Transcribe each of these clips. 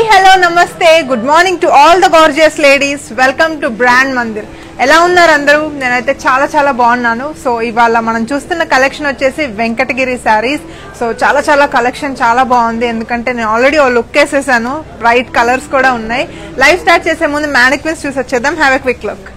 Hello నమస్తే good morning to all the gorgeous ladies welcome to brand Mandir ఎలా ఉన్నారు అందరూ నేనైతే చాలా చాలా బాగున్నాను సో ఇవాళ మనం చూస్తున్న కలెక్షన్ వచ్చేసి వెంకటగిరి శారీస్ సో చాలా చాలా కలెక్షన్ చాలా బాగుంది ఎందుకంటే నేను ఆల్రెడీ ఓ లుక్ వేసేసాను రైట్ కలర్స్ కూడా ఉన్నాయి లైవ్ స్టార్ట్ చేసే ముందు మ్యానిక్విన్స్ చూసి వచ్చేద్దాం have a quick look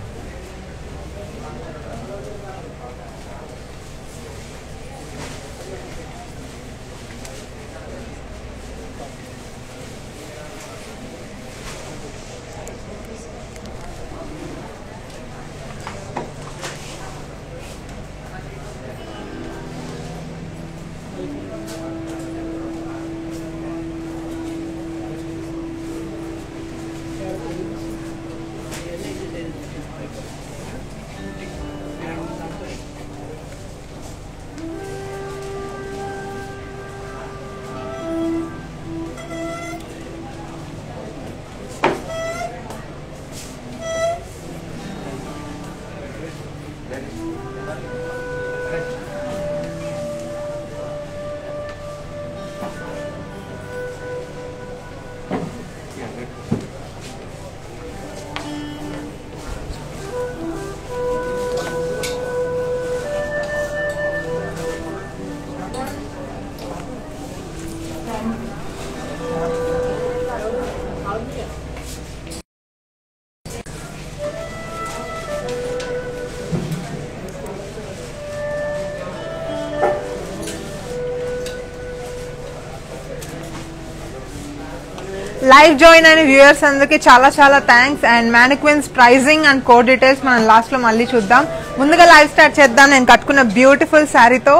live join అయిన వ్యూయర్స్ అందరికి చాలా చాలా thanks and mannequins pricing and code details మనం లాస్ట్ లో మళ్ళీ చూద్దాం ముందుగా లైవ్ స్టార్ట్ చేద్దాం నేను కట్టుకున్న బ్యూటిఫుల్ శారీతో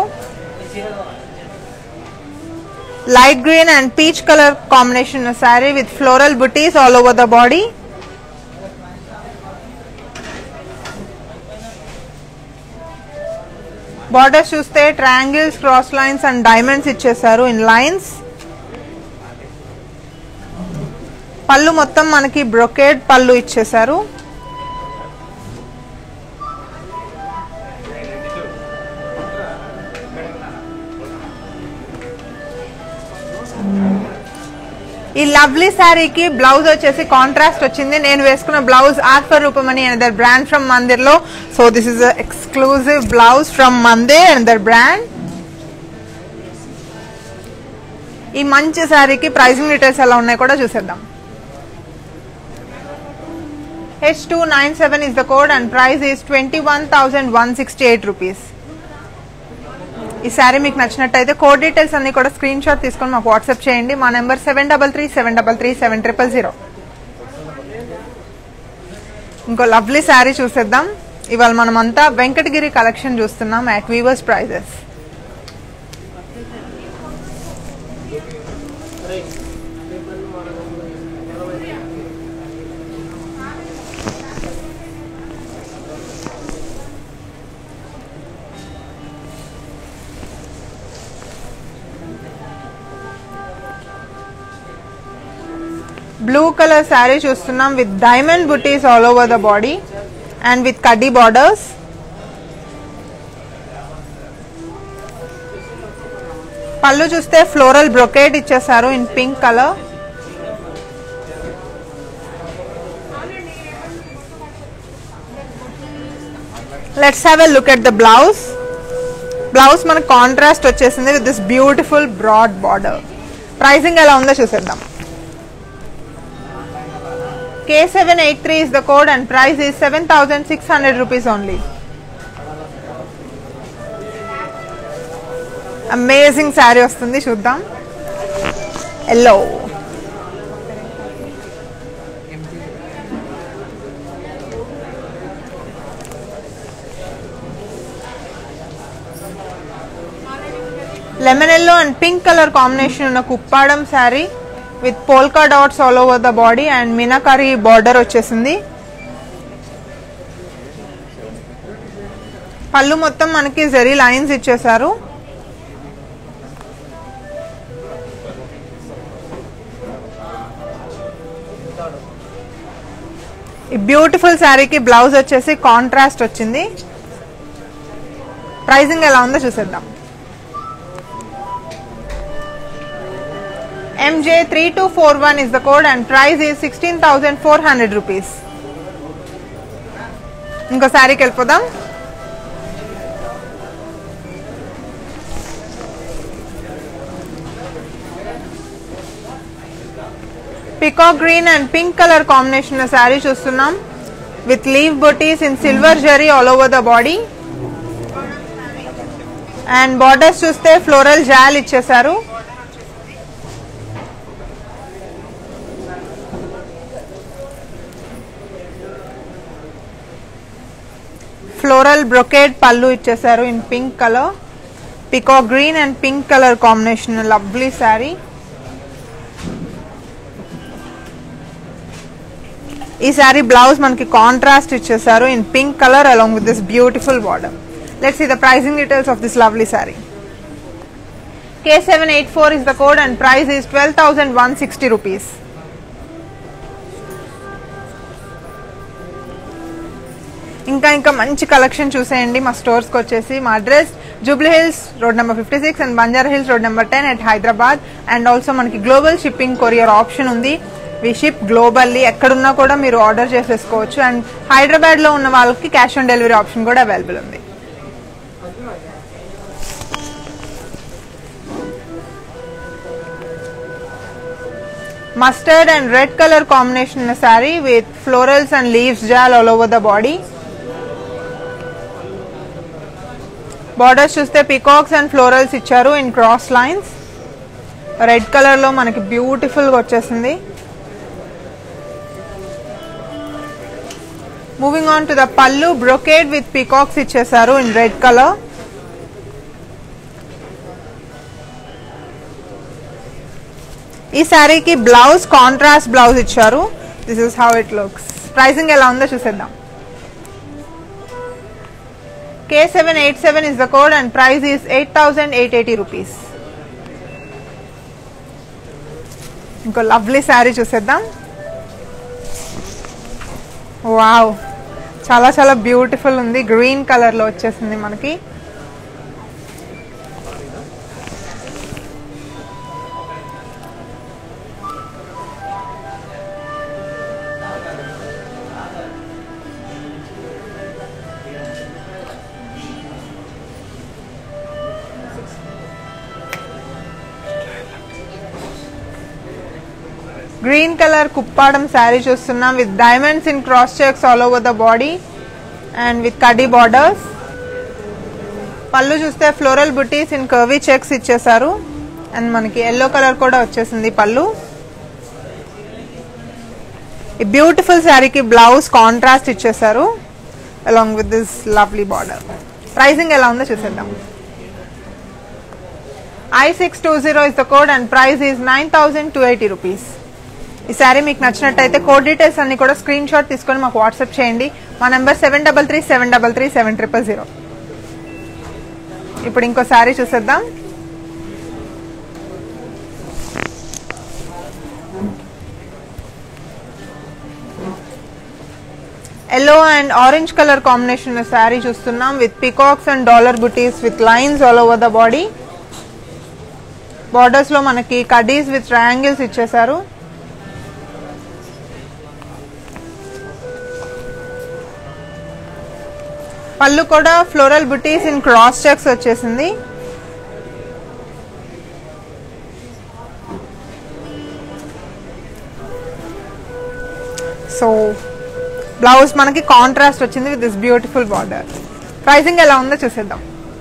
light green and peach colour combination sari with floral బుటీస్ all over the body borders చూస్తే triangles cross lines and diamonds ఇచ్చేసారు ఇన్ లైన్స్ పళ్ళు మొత్తం మనకి బ్రొకేడ్ పళ్ళు ఇచ్చేసారు ఈ లవ్లీ శారీకి బ్లౌజ్ వచ్చేసి కాంట్రాస్ట్ వచ్చింది నేను వేసుకున్న blouse art for Rupamani another brand from Mandir లో so this is exclusive blouse from Mandir another brand ఈ మంచి శారీకి ప్రైసింగ్ డీటెయిల్స్ ఎలా ఉన్నాయి కూడా చూసేద్దాం H two nine seven is the code and price is twenty one thousand one sixty eight rupees ఈ శారీ మీకు నచ్చినట్టయితే కోడ్ డీటెయిల్స్ అన్ని కూడా స్క్రీన్ షాట్ తీసుకొని మాకు వాట్సాప్ చేయండి మా number seven double three seven double three seven triple zero ఇంకో లవ్లీ శారీ చూసేద్దాం ఇవాళ మనమంతా వెంకటగిరి కలెక్షన్ చూస్తున్నాం at weavers prices blue colour sari చూస్తున్నాం విత్ డైమండ్ బుటీస్ all over the body and with kaddi borders pallu చూస్తే ఫ్లోరల్ బ్రొకేట్ ఇచ్చేసారు in pink colour let's have a look at the blouse blouse మనకు కాంట్రాస్ట్ వచ్చేసింది with this beautiful broad border pricing ఎలా ఉందో చూసేద్దాం K783 is the code and price is 7600 rupees only. Amazing sari వస్తుంది చూద్దాం yellow lemon yellow and pink colour combination ఉన్న Kuppadam sari with polka dots all over the body and meenakari border వచ్చేసింది పళ్ళు మొత్తం మనకి zari lines ఇచ్చేసారు ఈ బ్యూటిఫుల్ శారీకి బ్లౌజ్ వచ్చేసి కాంట్రాస్ట్ వచ్చింది ప్రైజింగ్ ఎలా ఉందో చూసేద్దాం MJ three two four one is the code and price is sixteen thousand four hundred rupees ఇంకో శారీకి వెళ్ళిపోదాం peacock green and pink colour combination sari చూస్తున్నాం with leaf buttis in silver zari all over the body and borders చూస్తే floral jaal ఇచ్చేసారు floral brocade pallu ఇచ్చేసారు in pink colour peacock green and pink colour combination lovely sari ఈ sari blouse మనకి contrast ఇచ్చేసారు in pink colour along with this beautiful border let's see the pricing details of this lovely sari K seven eight four is the code and price is twelve thousand one sixty rupees ఇంకా ఇంకా మంచి collection చూసేయండి మా స్టోర్స్కి వచ్చేసి మా address Jubilee Hills road number fifty six and Banjara Hills road number ten at Hyderabad and also మనకి global shipping courier option ఉంది వి షిప్ గ్లోబల్లీ ఎక్కడున్నా కూడా మీరు ఆర్డర్ చేసేసుకోవచ్చు అండ్ హైదరాబాద్లో ఉన్న వాళ్ళకి క్యాష్ ఆన్ డెలివరీ ఆప్షన్ కూడా అవైలబుల్ ఉంది mustard and red color combination in a saree with florals and leaves gel all over the body. Borders చూస్తే పికాక్స్ అండ్ ఫ్లోరల్స్ ఇచ్చారు in cross lines red colour లో మనకి beautiful గా వచ్చేసింది moving on to the pallu brocade with peacocks ఇచ్చేసారు in red colour ఈ శారీకి blouse contrast blouse ఇచ్చారు this is how it looks pricing ఎలా ఉందో చూసేద్దాం K seven eight seven is the code and price is eight thousand eight eighty rupees ఇంకో lovely sari చూసేద్దాం wow చాలా చాలా బ్యూటిఫుల్ ఉంది గ్రీన్ కలర్ లో వచ్చేసింది మనకి గ్రీన్ కలర్ కుప్పాడం శారీ చూస్తున్నాం with diamonds in cross checks all over the body and with khadi borders pallu చూస్తే ఫ్లోరల్ బుటీస్ ఇన్ కర్వీ చెక్స్ ఇచ్చేసారు అండ్ మనకి ఎల్లో కలర్ కూడా వచ్చేసింది పళ్ళు ఈ బ్యూటిఫుల్ శారీకి బ్లౌజ్ కాంట్రాస్ట్ ఇచ్చేసారు along with this lovely border pricing ఎలా ఉందో చూసేద్దాం I six two zero is the code and price is nine thousand two eighty rupees ఈ శారీ మీకు నచ్చినట్టయితే కోడ్ డీటెయిల్స్ అన్ని కూడా స్క్రీన్ షాట్ తీసుకొని మాకు వాట్సాప్ చేయండి మా number seven double three seven double three seven triple zero ఇప్పుడు ఇంకో శారీ చూసేద్దాం yellow and orange colour combination sari చూస్తున్నాం with peacocks and dollar buttis with lines all over the body borders లో మనకి కడీస్ విత్ ట్రయాంగిల్స్ ఇచ్చేసారు పళ్ళు కూడా ఫ్లోరల్ బుటీస్ ఇన్ క్రాస్ చెక్స్ వచ్చేసింది సో బ్లౌజ్ మనకి కాంట్రాస్ట్ వచ్చింది with this beautiful border pricing ఎలా ఉందో చూసేద్దాం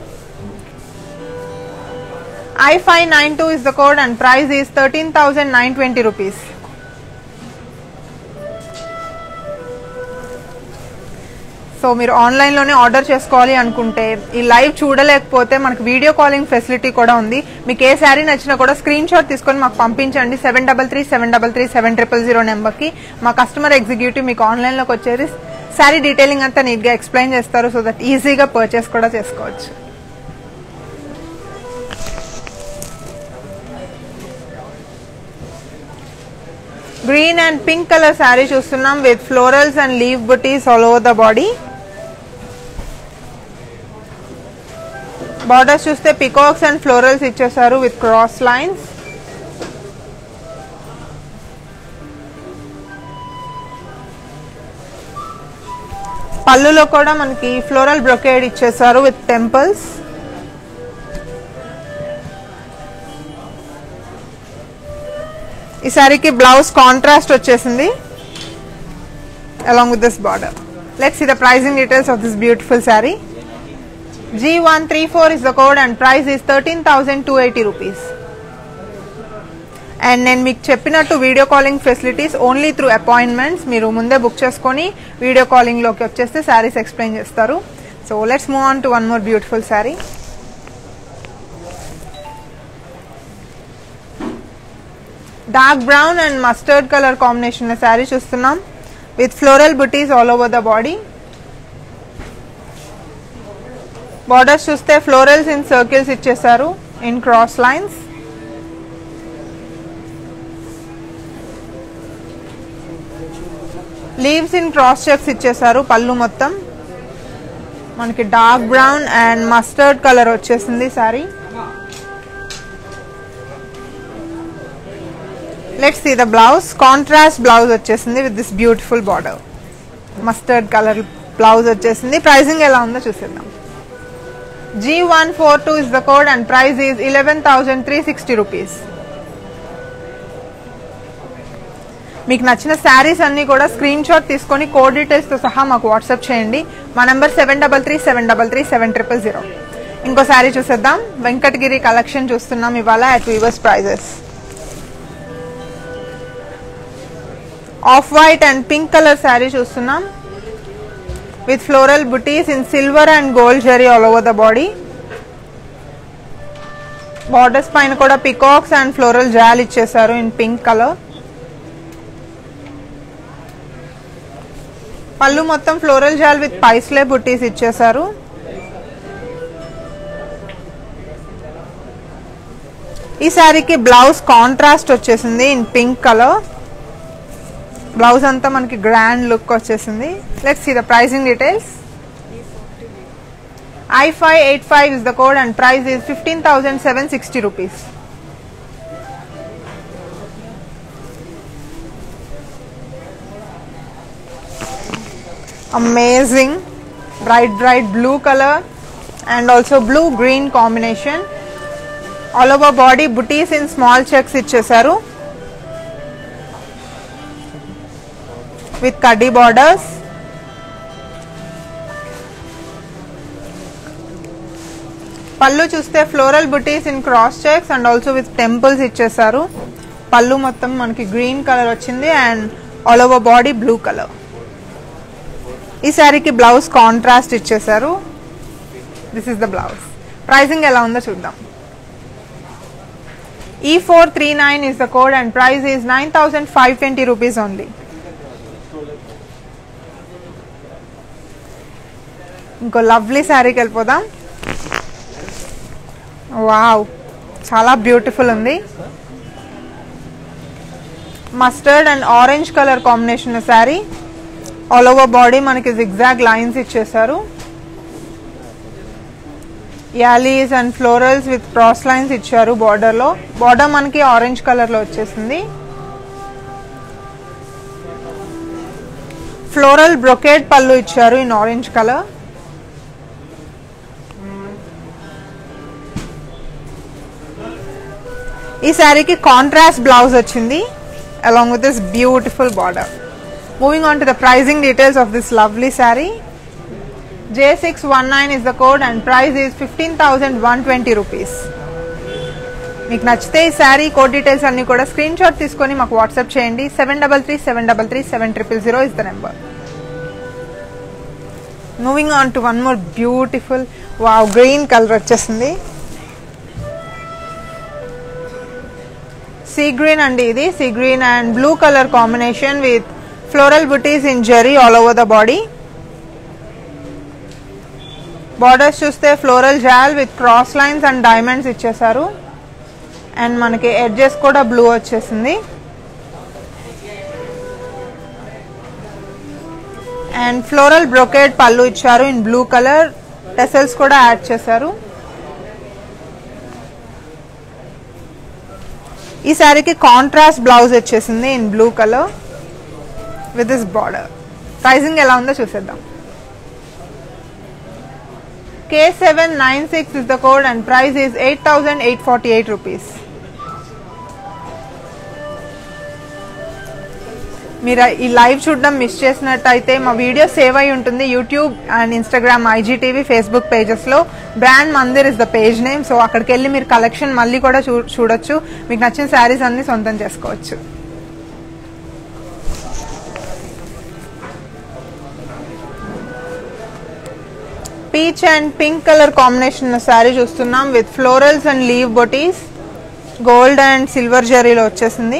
I five nine two is the code and price is thirteen thousand nine twenty rupees so మీరు ఆన్లైన్లోనే ఆర్డర్ చేసుకోవాలి అనుకుంటే ఈ లైవ్ చూడలేకపోతే మనకు వీడియో కాలింగ్ ఫెసిలిటీ కూడా ఉంది మీకు ఏ శారీ నచ్చినా కూడా స్క్రీన్ షాట్ తీసుకొని మాకు పంపించండి seven double three seven double three seven triple zero నెంబర్కి మా కస్టమర్ ఎగ్జిక్యూటివ్ మీకు ఆన్లైన్లోకి వచ్చేసి శారీ డీటెయిలింగ్ అంతా నీట్గా ఎక్స్ప్లెయిన్ చేస్తారు సో దట్ ఈజీగా పర్చేస్ కూడా చేసుకోవచ్చు green and pink colour sari చూస్తున్నాం with florals and leaf buttis all over the body borders చూస్తే పికాక్స్ అండ్ ఫ్లోరల్స్ ఇచ్చేసారు విత్ క్రాస్ లైన్స్ పళ్ళులో కూడా మనకి ఫ్లోరల్ బ్రొకేడ్ ఇచ్చేసారు విత్ టెంపుల్స్ ఈ శారీకి బ్లౌజ్ కాంట్రాస్ట్ వచ్చేసింది along with this border. Let's see the pricing details of this beautiful saree. G134 is the code and price is 13,280 rupees. And నేను మీకు చెప్పినట్టు video calling facilities only through appointments మీరు ముందే book చేసుకొని video కాలింగ్లోకి వచ్చేస్తే saris explain చేస్తారు so let's move on to one more beautiful sari dark brown and mustard colour combination sari చూస్తున్నాం విత్ ఫ్లోరల్ బుటీస్ all over the body borders చూస్తే ఫ్లోరల్స్ ఇన్ సర్కిల్స్ ఇచ్చేసారు in cross lines leaves in cross checks ఇచ్చేసారు పళ్ళు మొత్తం మనకి dark brown and mustard colour వచ్చేసింది sorry let's see the blouse contrast blouse వచ్చేసింది with this beautiful border mustard colour blouse వచ్చేసింది pricing ఎలా ఉందో చూసేద్దాం G one four two is the code and price is eleven thousand three sixty rupees మీకు నచ్చిన శారీస్ అన్ని కూడా స్క్రీన్ షాట్ తీసుకొని కోడ్ డీటెయిల్స్ తో సహా మాకు వాట్సాప్ చేయండి మా number seven double three seven double three seven triple zero ఇంకో శారీ చూసేద్దాం వెంకటగిరి కలెక్షన్ చూస్తున్నాం ఇవాళ at weavers prices off white and pink colour sari చూస్తున్నాం విత్ ఫ్లోరల్ బుటీస్ in silver and gold zari all over the body borders పైన కూడా పికాక్స్ అండ్ ఫ్లోరల్ జాల్ ఇచ్చేసారు in pink colour pallu మొత్తం ఫ్లోరల్ జాల్ విత్ పైస్లే బుట్టీస్ ఇచ్చేసారు ఈ శారీకి బ్లౌజ్ కాంట్రాస్ట్ వచ్చేసింది ఇన్ పింక్ కలర్ బ్లౌజ్ అంతా మనకి గ్రాండ్ లుక్ వచ్చేసింది let's see the pricing details I five eight five is the code and price is fifteen thousand seven sixty rupees amazing bright bright blue color and also blue green combination all over body booties in small checks ఇచ్చేసారు with కడ్డీ borders పళ్ళు చూస్తే floral బుటీస్ in cross checks and also with temples ఇచ్చేసారు పళ్ళు మొత్తం మనకి green colour వచ్చింది and all over body blue colour ఈ శారీకి బ్లౌజ్ కాంట్రాస్ట్ ఇచ్చేసారు this is the blouse pricing ఎలా ఉందో చూద్దాం E four three nine is the code and price is nine thousand five twenty rupees only ఇంకో lovely శారీకి వెళ్ళిపోదాం వావ్ చాలా బ్యూటిఫుల్ ఉంది mustard and orange colour combination sari all over body మనకి zigzag lines ఇచ్చేసారు yalis and florals with cross lines ఇచ్చారు border లో border మనకి ఆరెంజ్ కలర్ లో వచ్చేసింది ఫ్లోరల్ బ్రొకేడ్ పళ్ళు ఇచ్చారు ఇన్ ఆరెంజ్ కలర్ ఈ శారీకి కాంట్రాస్ట్ బ్లౌజ్ వచ్చింది along with this beautiful border Moving on to the pricing details of this lovely saree. J619 is the code and price is 15,120 rupees. మీకు నచ్చితే ఈ sari code details అన్ని కూడా screen shot తీసుకొని మాకు వాట్సాప్ చేయండి seven double three seven double three seven triple zero is the number moving on to one more beautiful wow green colour వచ్చేసింది sea green అండి ఇది sea green and blue colour combination with floral బుటీస్ in zari all over the body borders చూస్తే floral jaal with cross lines and diamonds ఇచ్చేసారు and మనకి edges కూడా blue వచ్చేసింది and floral brocade pallu ఇచ్చారు ఇన్ బ్లూ కలర్ టెసల్స్ కూడా యాడ్ చేశారు ఈ శారీకి కాంట్రాస్ట్ బ్లౌజ్ వచ్చేసింది in blue colour with this border pricing ఎలా ఉందో చూసేద్దాం K seven nine six is the code and price is eight thousand eight forty eight rupees మీరు ఈ లైవ్ చూడడం మిస్ చేసినట్టయితే మా వీడియో సేవ్ అయి ఉంటుంది YouTube and Instagram IGTV Facebook పేజెస్లో brand Mandir is the page name so అక్కడికి వెళ్ళి మీరు కలెక్షన్ మళ్ళీ కూడా చూ చూడొచ్చు మీకు నచ్చిన శారీస్ అన్ని సొంతం చేసుకోవచ్చు peach and pink colour combination ఉన్న శారీ చూస్తున్నాం with florals and leaf butis gold and silver జరీలో వచ్చేసింది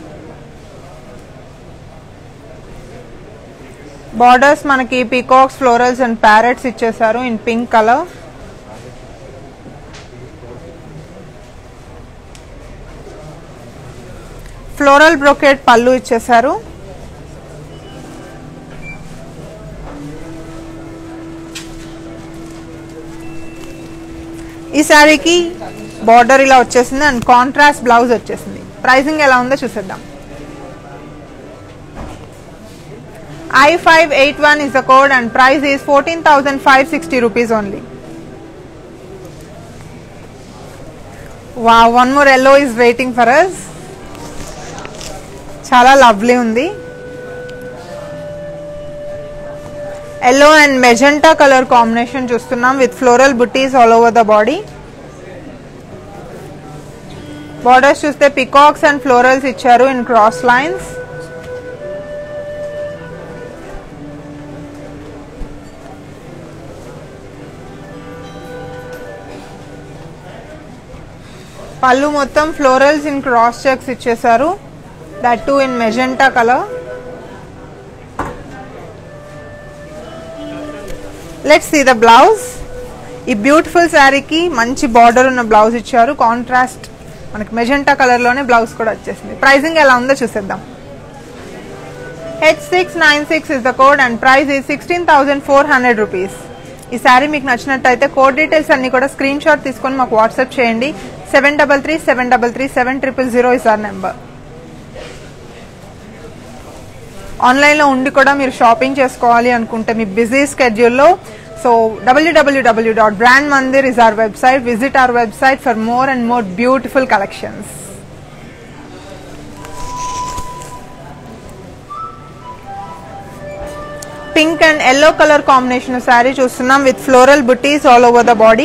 బార్డర్స్ మనకి పీకాక్స్ ఫ్లోరల్స్ అండ్ ప్యారెట్స్ ఇచ్చేసారు in pink colour floral brocade pallu ఇచ్చేసారు ఈ శారీకి బార్డర్ ఇలా వచ్చేసింది అండ్ కాంట్రాస్ట్ బ్లౌజ్ వచ్చేసింది ప్రైసింగ్ ఎలా ఉందో చూసేద్దాం I five eight one is the code and price is fourteen thousand five sixty rupees only wow one more yellow is waiting for us చాలా లవ్లీ ఉంది yellow and magenta colour combination చూస్తున్నాం with floral బుటీస్ all over the body borders చూస్తే peacocks and florals ఇచ్చారు in cross lines pallu మొత్తం florals in cross checks ఇచ్చేసారు that too in magenta colour let's see the blouse ఈ beautiful శారీకి మంచి border ఉన్న బ్లౌజ్ ఇచ్చారు కాంట్రాస్ట్ మనకి మెజెంటా కలర్ లోనే బ్లౌజ్ కూడా వచ్చేసింది ప్రైసింగ్ ఎలా ఉందో చూసేద్దాం H six nine six is the code and price ఈ sixteen thousand four hundred rupees ఈ శారీ మీకు నచ్చినట్టయితే కోడ్ డీటెయిల్స్ అన్ని కూడా స్క్రీన్ షాట్ తీసుకొని మాకు వాట్సాప్ చేయండి seven double three seven double three seven triple zero is our number ఆన్లైన్లో ఉండి కూడా మీరు షాపింగ్ చేసుకోవాలి అనుకుంటే మీ బిజీ స్కెడ్యూల్లో సో డబ్ల్యూడబ్ల్యూడబ్ల్యూ dot Brand Mandir is our website visit our website for more and more beautiful collections pink and yellow colour combination sari చూస్తున్నాం విత్ ఫ్లోరల్ బుటీస్ all over the body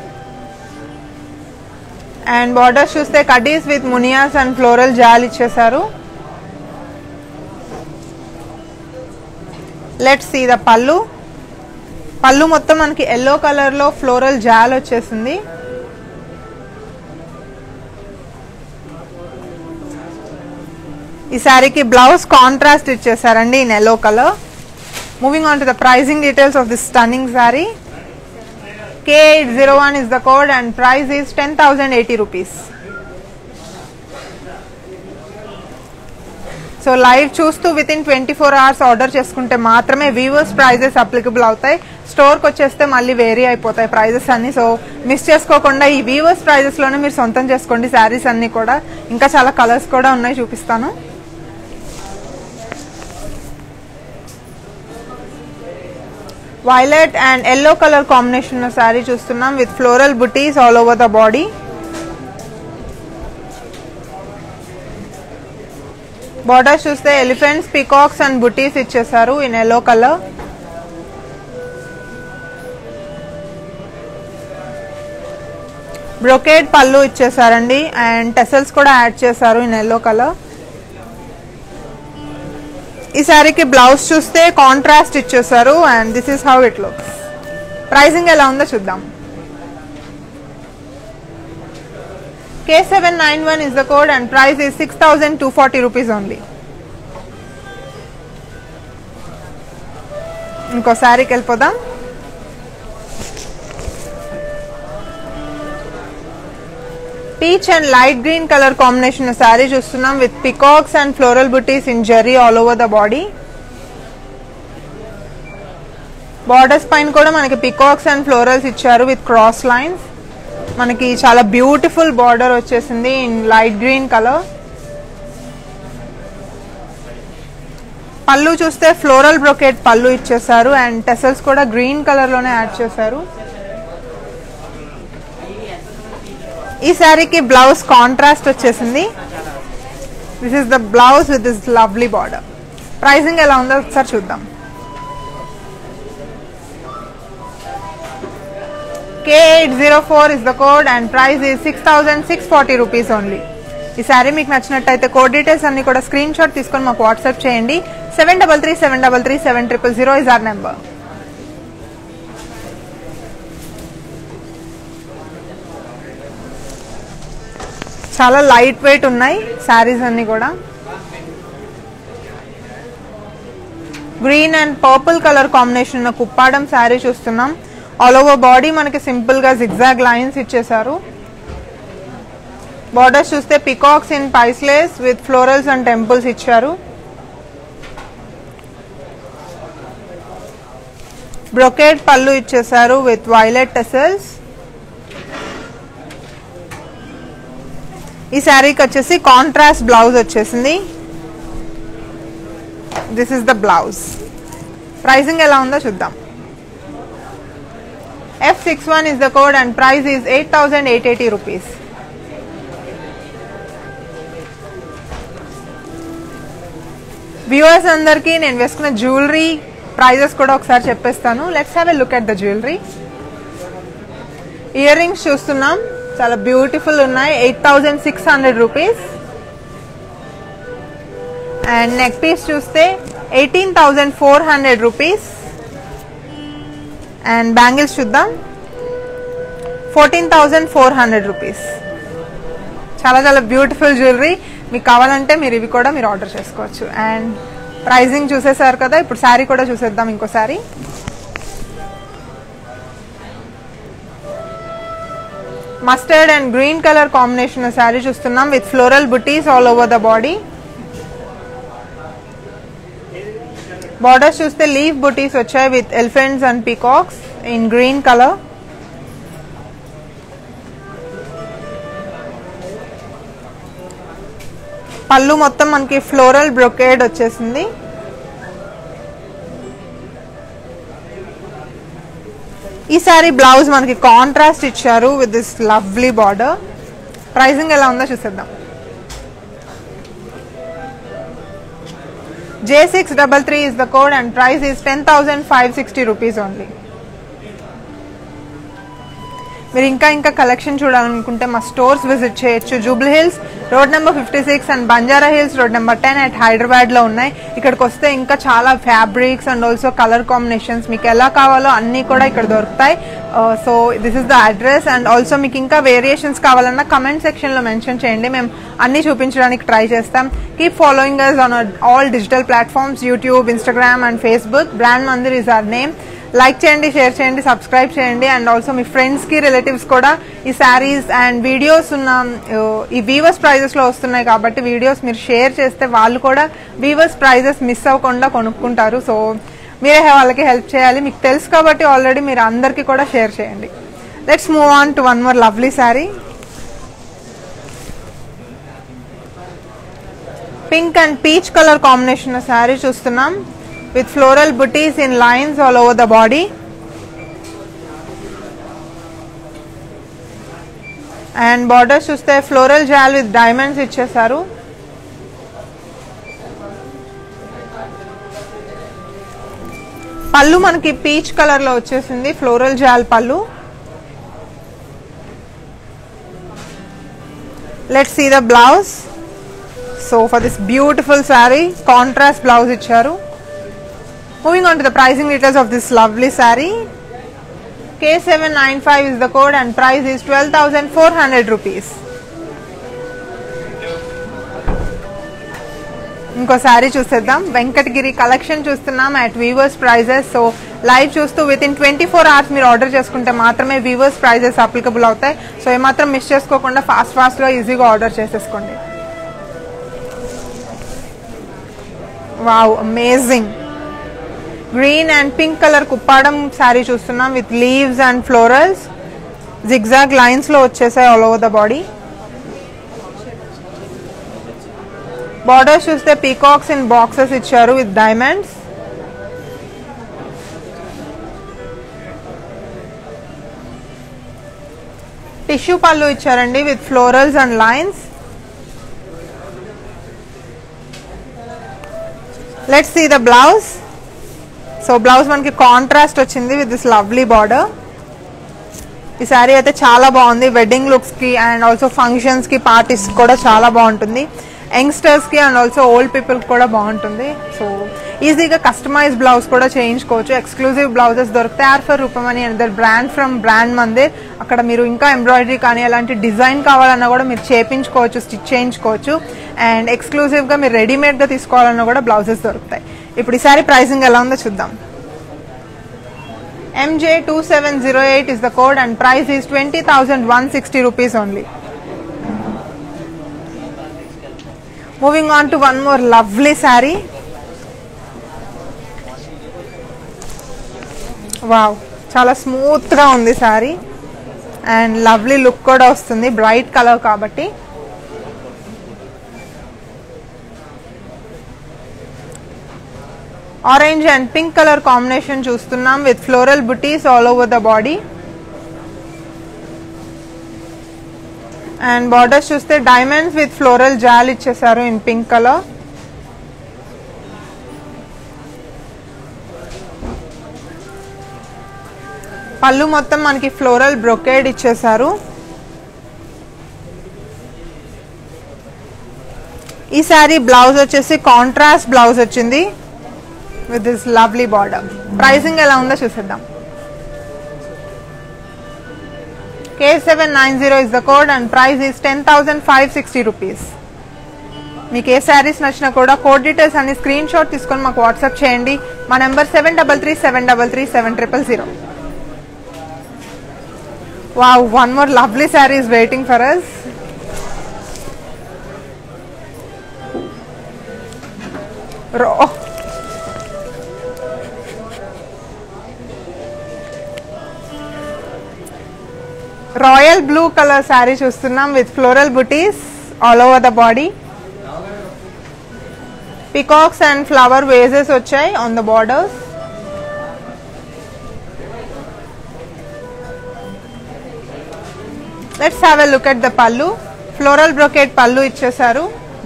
and borders చూస్తే కడీస్ with munias and floral jaal ఇచ్చేసారు let see the పళ్ళు పళ్ళు మొత్తం మనకి yellow colour లో ఫ్లోరల్ జాల్ వచ్చేసింది ఈ శారీకి బ్లౌజ్ కాంట్రాస్ట్ ఇచ్చేసారండి in yellow colour moving on to the pricing details of this stunning sari K eight zero one is the code and price is ten thousand eighty rupees so live చూస్తూ within twenty four hours order చేసుకుంటే మాత్రమే weavers prices applicable అవుతాయి స్టోర్కి వచ్చేస్తే మళ్ళీ vary అయిపోతాయి prices అన్ని so miss చేసుకోకుండా ఈ వీవర్స్ ప్రైజెస్ లోనే మీరు సొంతం చేసుకోండి శారీస్ అన్ని కూడా ఇంకా చాలా కలర్స్ కూడా ఉన్నాయి చూపిస్తాను violet and yellow colour combination sari చూస్తున్నాం విత్ ఫ్లోరల్ బుటీస్ all over the body borders చూస్తే ఎలిఫెంట్స్ పికాక్స్ అండ్ బుటీస్ ఇచ్చేసారు in yellow colour brocade pallu ఇచ్చేసారండి అండ్ టెసల్స్ కూడా యాడ్ చేశారు ఇన్ ఎల్లో కలర్ ఈ శారీకి బ్లౌజ్ చూస్తే కాంట్రాస్ట్ ఇచ్చేసారు and this is how it looks pricing ఎలా ఉందో చూద్దాం K seven nine one is the code and price is six thousand two forty rupees only ఇంకో శారీకి వెళ్ళిపోదాం peach and light green colour combination sari చూస్తున్నాం with peacocks and floral బుటీస్ in zari all over the body borders పైన కూడా మనకి peacocks and florals ఇచ్చారు with cross lines మనకి చాలా బ్యూటిఫుల్ బార్డర్ వచ్చేసింది in light green colour pallu చూస్తే ఫ్లోరల్ బ్రొకెట్ పళ్ళు ఇచ్చేసారు అండ్ టెసల్స్ కూడా గ్రీన్ కలర్ లోనే యాడ్ చేశారు ఈ శారీకి బ్లౌజ్ కాంట్రాస్ట్ వచ్చేసింది this is the blouse with this lovely border pricing ఎలా ఉందో ఒకసారి చూద్దాం K eight zero four is the code and price ఈ six thousand six forty rupees only ఈ శారీ మీకు నచ్చినట్టయితే కోడ్ డీటెయిల్స్ అన్ని కూడా స్క్రీన్ షాట్ తీసుకొని మాకు వాట్సాప్ చేయండి seven double three seven double three seven triple zero is our number చాలా లైట్ వెయిట్ ఉన్నాయి శారీస్ అన్ని కూడా green and purple colour combination ఉన్న కుప్పాడం శారీ చూస్తున్నాం ఆల్ ఓవర్ బాడీ మనకి సింపుల్ గా జిగ్జాగ్ లైన్స్ ఇచ్చేసారు బార్డర్స్ చూస్తే peacocks in paisleys with florals and temples ఇచ్చారు బ్రొకేట్ పళ్ళు ఇచ్చేసారు విత్ వైలెట్ టెసల్స్ ఈ శారీకి వచ్చేసి కాంట్రాస్ట్ బ్లౌజ్ వచ్చేసింది this is the blouse pricing ఎలా ఉందో చూద్దాం F six one is the code and price is eight thousand eight eighty rupees viewers అందరికీ నేను వేసుకున్న జ్యువెలరీ ప్రైజెస్ కూడా ఒకసారి చెప్పేస్తాను let's have a look at the jewellery earrings చూస్తున్నాం చాలా బ్యూటిఫుల్ ఉన్నాయి eight thousand six hundred rupees and neck piece చూస్తే eighteen thousand four hundred rupees and bangles చూద్దాం fourteen thousand four hundred rupees చాలా చాలా బ్యూటిఫుల్ జ్యువెలరీ మీకు కావాలంటే మీరు ఇవి కూడా మీరు ఆర్డర్ చేసుకోవచ్చు అండ్ ప్రైజింగ్ చూసేసారు కదా ఇప్పుడు శారీ కూడా చూసేద్దాం ఇంకోసారి mustard and green colour combination sari చూస్తున్నాం విత్ ఫ్లోరల్ బుటీస్ all over the body borders చూస్తే లీఫ్ బుటీస్ వచ్చాయి with elephants and peacocks in green colour pallu మొత్తం మనకి ఫ్లోరల్ బ్రొకేడ్ వచ్చేసింది ఈ సారీ బ్లౌజ్ మనకి కాంట్రాస్ట్ ఇచ్చారు with this lovely border pricing ఎలా ఉందో చూసేద్దాం J six double three is the code and price is ten thousand five sixty rupees only మీరు ఇంకా ఇంకా కలెక్షన్ చూడాలనుకుంటే మా స్టోర్స్ విజిట్ చేయొచ్చు Jubilee Hills road number fifty six and Banjara Hills road number ten at Hyderabad లో ఉన్నాయి ఇక్కడికి వస్తే ఇంకా చాలా fabrics and also colour combinations మీకు ఎలా కావాలో అన్ని కూడా ఇక్కడ దొరుకుతాయి so this is the address and also మీకు ఇంకా వేరియేషన్స్ కావాలన్నా కమెంట్ సెక్షన్ లో మెన్షన్ చేయండి మేము అన్ని చూపించడానికి ట్రై చేస్తాం keep following us on all digital platforms YouTube Instagram and Facebook Brand Mandir is our name like చేయండి షేర్ చేయండి సబ్స్క్రైబ్ చేయండి అండ్ ఆల్సో మీ ఫ్రెండ్స్ కి రిలేటివ్స్ కూడా ఈ శారీస్ అండ్ వీడియోస్ ఉన్న uh, ఈ వీవర్స్ ప్రైజెస్ లో వస్తున్నాయి కాబట్టి వీడియోస్ మీరు షేర్ చేస్తే వాళ్ళు కూడా వీవర్స్ ప్రైజెస్ మిస్ అవ్వకుండా కొనుక్కుంటారు సో మీరే వాళ్ళకి హెల్ప్ చేయాలి మీకు తెలుసు కాబట్టి ఆల్రెడీ మీరు అందరికీ కూడా షేర్ చేయండి let's move on to one more lovely sari pink and peach colour combination sari చూస్తున్నాం with floral booties in lines all over the body. And borders చూస్తే ఫ్లోరల్ జాల్ విత్ డైమండ్స్ ఇచ్చేసారు పళ్ళు మనకి పీచ్ కలర్ లో వచ్చేసింది floral jaal pallu let see the blouse so for this beautiful sari contrast blouse ఇచ్చారు Moving on to the pricing details of this lovely saree. K795 is the code and price is 12,400 rupees. ఇంకో శారీ చూసేద్దాం Venkatagiri collection చూస్తున్నాం at weavers prices so live చూస్తూ within twenty four hours మీరు order చేసుకుంటే మాత్రమే weavers prices applicable అవుతాయి so ఏమాత్రం miss చేసుకోకుండా ఫాస్ట్ ఫాస్ట్గా ఈజీగా ఆర్డర్ చేసేసుకోండి wow amazing green and pink colour Kuppadam sari చూస్తున్నాం with leaves and florals zigzag lines లో వచ్చేసాయి all over the body borders చూస్తే పీకాక్స్ ఇన్ బాక్సెస్ ఇచ్చారు విత్ డైమండ్స్ టిష్యూ పళ్ళు ఇచ్చారండి with florals and lines let's see the blouse so blouse మనకి contrast వచ్చింది with this lovely border ఈ శారీ అయితే చాలా బాగుంది వెడ్డింగ్ లుక్స్ కి అండ్ ఆల్సో ఫంక్షన్స్ కి పార్టీస్ కూడా చాలా బాగుంటుంది యంగ్స్టర్స్ కి అండ్ ఆల్సో ఓల్డ్ పీపుల్ కూడా బాగుంటుంది సో ఈజీగా కస్టమైజ్ బ్లౌజ్ కూడా చేయించుకోవచ్చు ఎక్స్క్లూజివ్ బ్లౌజెస్ దొరుకుతాయి R for Rupamani another brand from brand Mandir అక్కడ మీరు ఇంకా ఎంబ్రాయిడరీ కానీ అలాంటి డిజైన్ కావాలన్నా కూడా మీరు చేపించుకోవచ్చు స్టిచ్ చేయించుకోవచ్చు అండ్ ఎక్స్క్లూజివ్ గా మీరు రెడీమేడ్ గా తీసుకోవాలన్నా కూడా బ్లౌజెస్ దొరుకుతాయి ఇప్పుడు ఈ సారీ ప్రైసింగ్ ఎలా ఉందో చూద్దాం MJ2708 is the code and price is 20,160 rupees only. Moving on to one more lovely saree. Wow చాలా స్మూత్ గా ఉంది సారీ అండ్ లవ్లీ లుక్ కూడా వస్తుంది బ్రైట్ కలర్ కాబట్టి orange and pink colour combination చూస్తున్నాం విత్ ఫ్లోరల్ బుటీస్ all over the body and borders చూస్తే diamonds with floral jaal ఇచ్చేసారు ఇన్ పింక్ కలర్ పళ్ళు మొత్తం మనకి ఫ్లోరల్ బ్రొకేడ్ ఇచ్చేసారు ఈ సారీ బ్లౌజ్ వచ్చేసి కాంట్రాస్ట్ బ్లౌజ్ వచ్చింది with this lovely border pricing ఎలా ఉందో చూసేద్దాం K seven nine zero is the code and price is ten thousand five sixty rupees మీకు ఏ శారీస్ నచ్చినా కూడా కోడ్ డీటెయిల్స్ అన్ని స్క్రీన్ షాట్ తీసుకొని మాకు వాట్సాప్ చేయండి మా number seven double three seven double three seven triple zero wow one more lovely sari is waiting for us రో రాయల్ బ్లూ కలర్ శారీ చూస్తున్నాం విత్ ఫ్లోరల్ బుటీస్ all over the body peacocks and flower vases వచ్చాయి on the borders let's have a look at the pallu floral brocade pallu ఇచ్చేసారు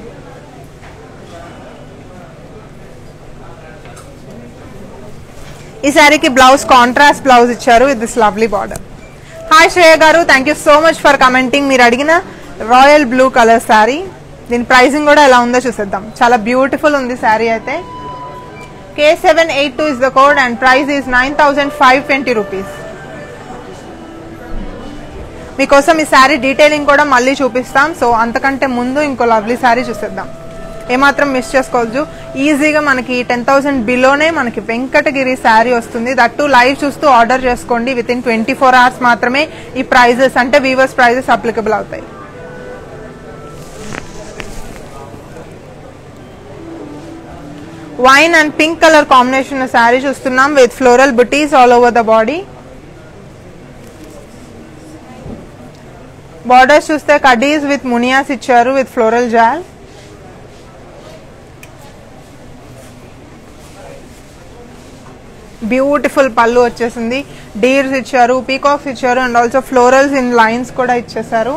ఈ శారీకి blouse contrast blouse ఇచ్చారు with this lovely border hi Shreya గారు thank you so much for commenting మీరు అడిగిన royal blue colour sari దీని pricing కూడా ఎలా ఉందో చూసేద్దాం చాలా బ్యూటిఫుల్ ఉంది శారీ అయితే K seven eight two is the code and price is nine thousand five twenty rupees మీకోసం ఈ శారీ డీటెయిలింగ్ కూడా మళ్ళీ చూపిస్తాం సో అంతకంటే ముందు ఇంకో లవ్లీ శారీ చూసేద్దాం ఏమాత్రం మిస్ చేసుకోవచ్చు ఈజీగా మనకి టెన్ థౌసండ్ బిలోనే మనకి వెంకటగిరి శారీ వస్తుంది దట్టు లైవ్ చూస్తూ ఆర్డర్ చేసుకోండి within twenty four hours మాత్రమే ఈ ప్రైజెస్ అంటే వీవర్స్ ప్రైజెస్ అప్లికబుల్ అవుతాయి wine and pink colour combination sari చూస్తున్నాం విత్ ఫ్లోరల్ బుటీస్ all over the body borders చూస్తే కడీస్ విత్ మునియాస్ ఇచ్చారు విత్ ఫ్లోరల్ జాల్ బ్యూటిఫుల్ పళ్ళు వచ్చేసింది డీర్స్ ఇచ్చారు పీకాక్స్ ఇచ్చారు and also florals in lines కూడా ఇచ్చేసారు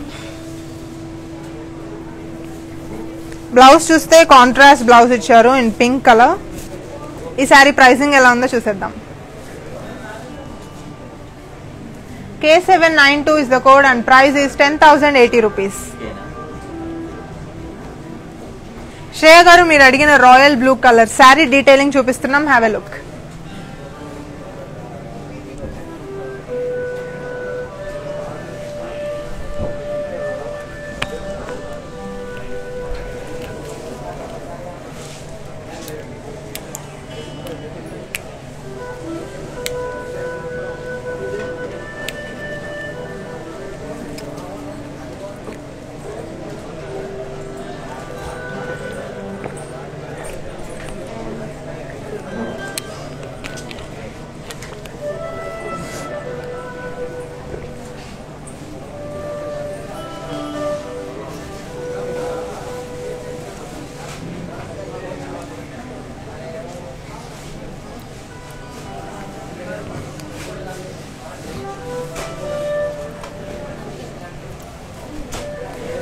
బ్లౌజ్ చూస్తే కాంట్రాస్ట్ బ్లౌజ్ ఇచ్చారు ఇన్ పింక్ కలర్ ఈ శారీ ప్రైసింగ్ ఎలా ఉందో చూసేద్దాం K seven nine two is the code and price is ten thousand eighty rupees Shreya గారు మీరు అడిగిన royal blue colour sari detailing చూపిస్తున్నాం హ్యావ్ ఎ లుక్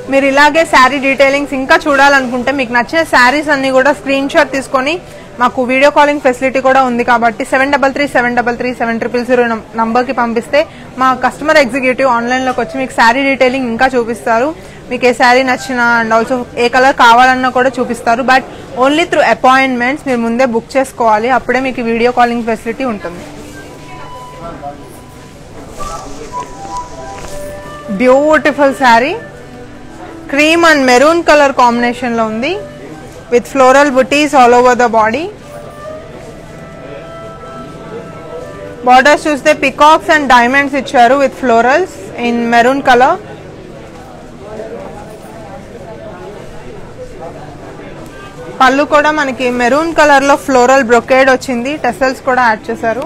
మీరు ఇలాగే శారీ డీటెయిలింగ్స్ ఇంకా చూడాలనుకుంటే మీకు నచ్చిన శారీస్ అన్ని కూడా స్క్రీన్ షాట్ తీసుకొని మాకు వీడియో కాలింగ్ ఫెసిలిటీ కూడా ఉంది కాబట్టి seven double three seven double three seven triple zero నంబర్కి పంపిస్తే మా కస్టమర్ ఎగ్జిక్యూటివ్ ఆన్లైన్లోకి వచ్చి మీకు శారీ డీటెయిలింగ్ ఇంకా చూపిస్తారు మీకు ఏ శారీ నచ్చిన అండ్ ఆల్సో ఏ కలర్ కావాలన్నా కూడా చూపిస్తారు బట్ ఓన్లీ త్రూ అపాయింట్మెంట్స్ మీరు ముందే బుక్ చేసుకోవాలి అప్పుడే మీకు వీడియో కాలింగ్ ఫెసిలిటీ ఉంటుంది beautiful sari cream and maroon colour కాంబినేషన్లో ఉంది విత్ ఫ్లోరల్ బుటీస్ all over the body borders చూస్తే పికాక్స్ అండ్ డైమండ్స్ ఇచ్చారు with florals in maroon colour pallu కూడా మనకి మెరూన్ కలర్ లో ఫ్లోరల్ బ్రొకేడ్ వచ్చింది టెసల్స్ కూడా యాడ్ చేశారు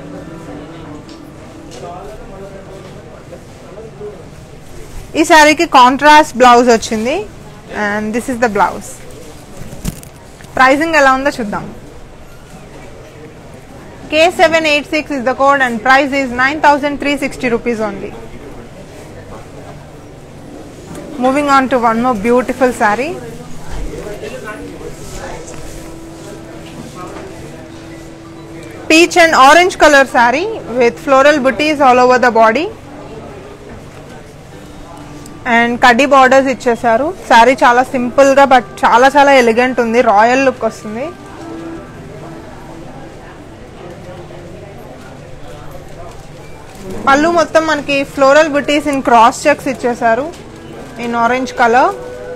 ఈ శారీకి కాంట్రాస్ట్ బ్లౌజ్ వచ్చింది and this is the blouse pricing ఎలా ఉందో చూద్దాం K seven eight six is the code and price is nine thousand three sixty rupees only moving on to one more beautiful sari peach and orange color saree with floral booties all over the body and కడ్డీ borders ఇచ్చేసారు శారీ చాలా simple గా but చాలా చాలా elegant ఉంది royal look వస్తుంది పళ్ళు మొత్తం మనకి ఫ్లోరల్ బుటీస్ ఇన్ క్రాస్ చెక్స్ ఇచ్చేసారు in orange colour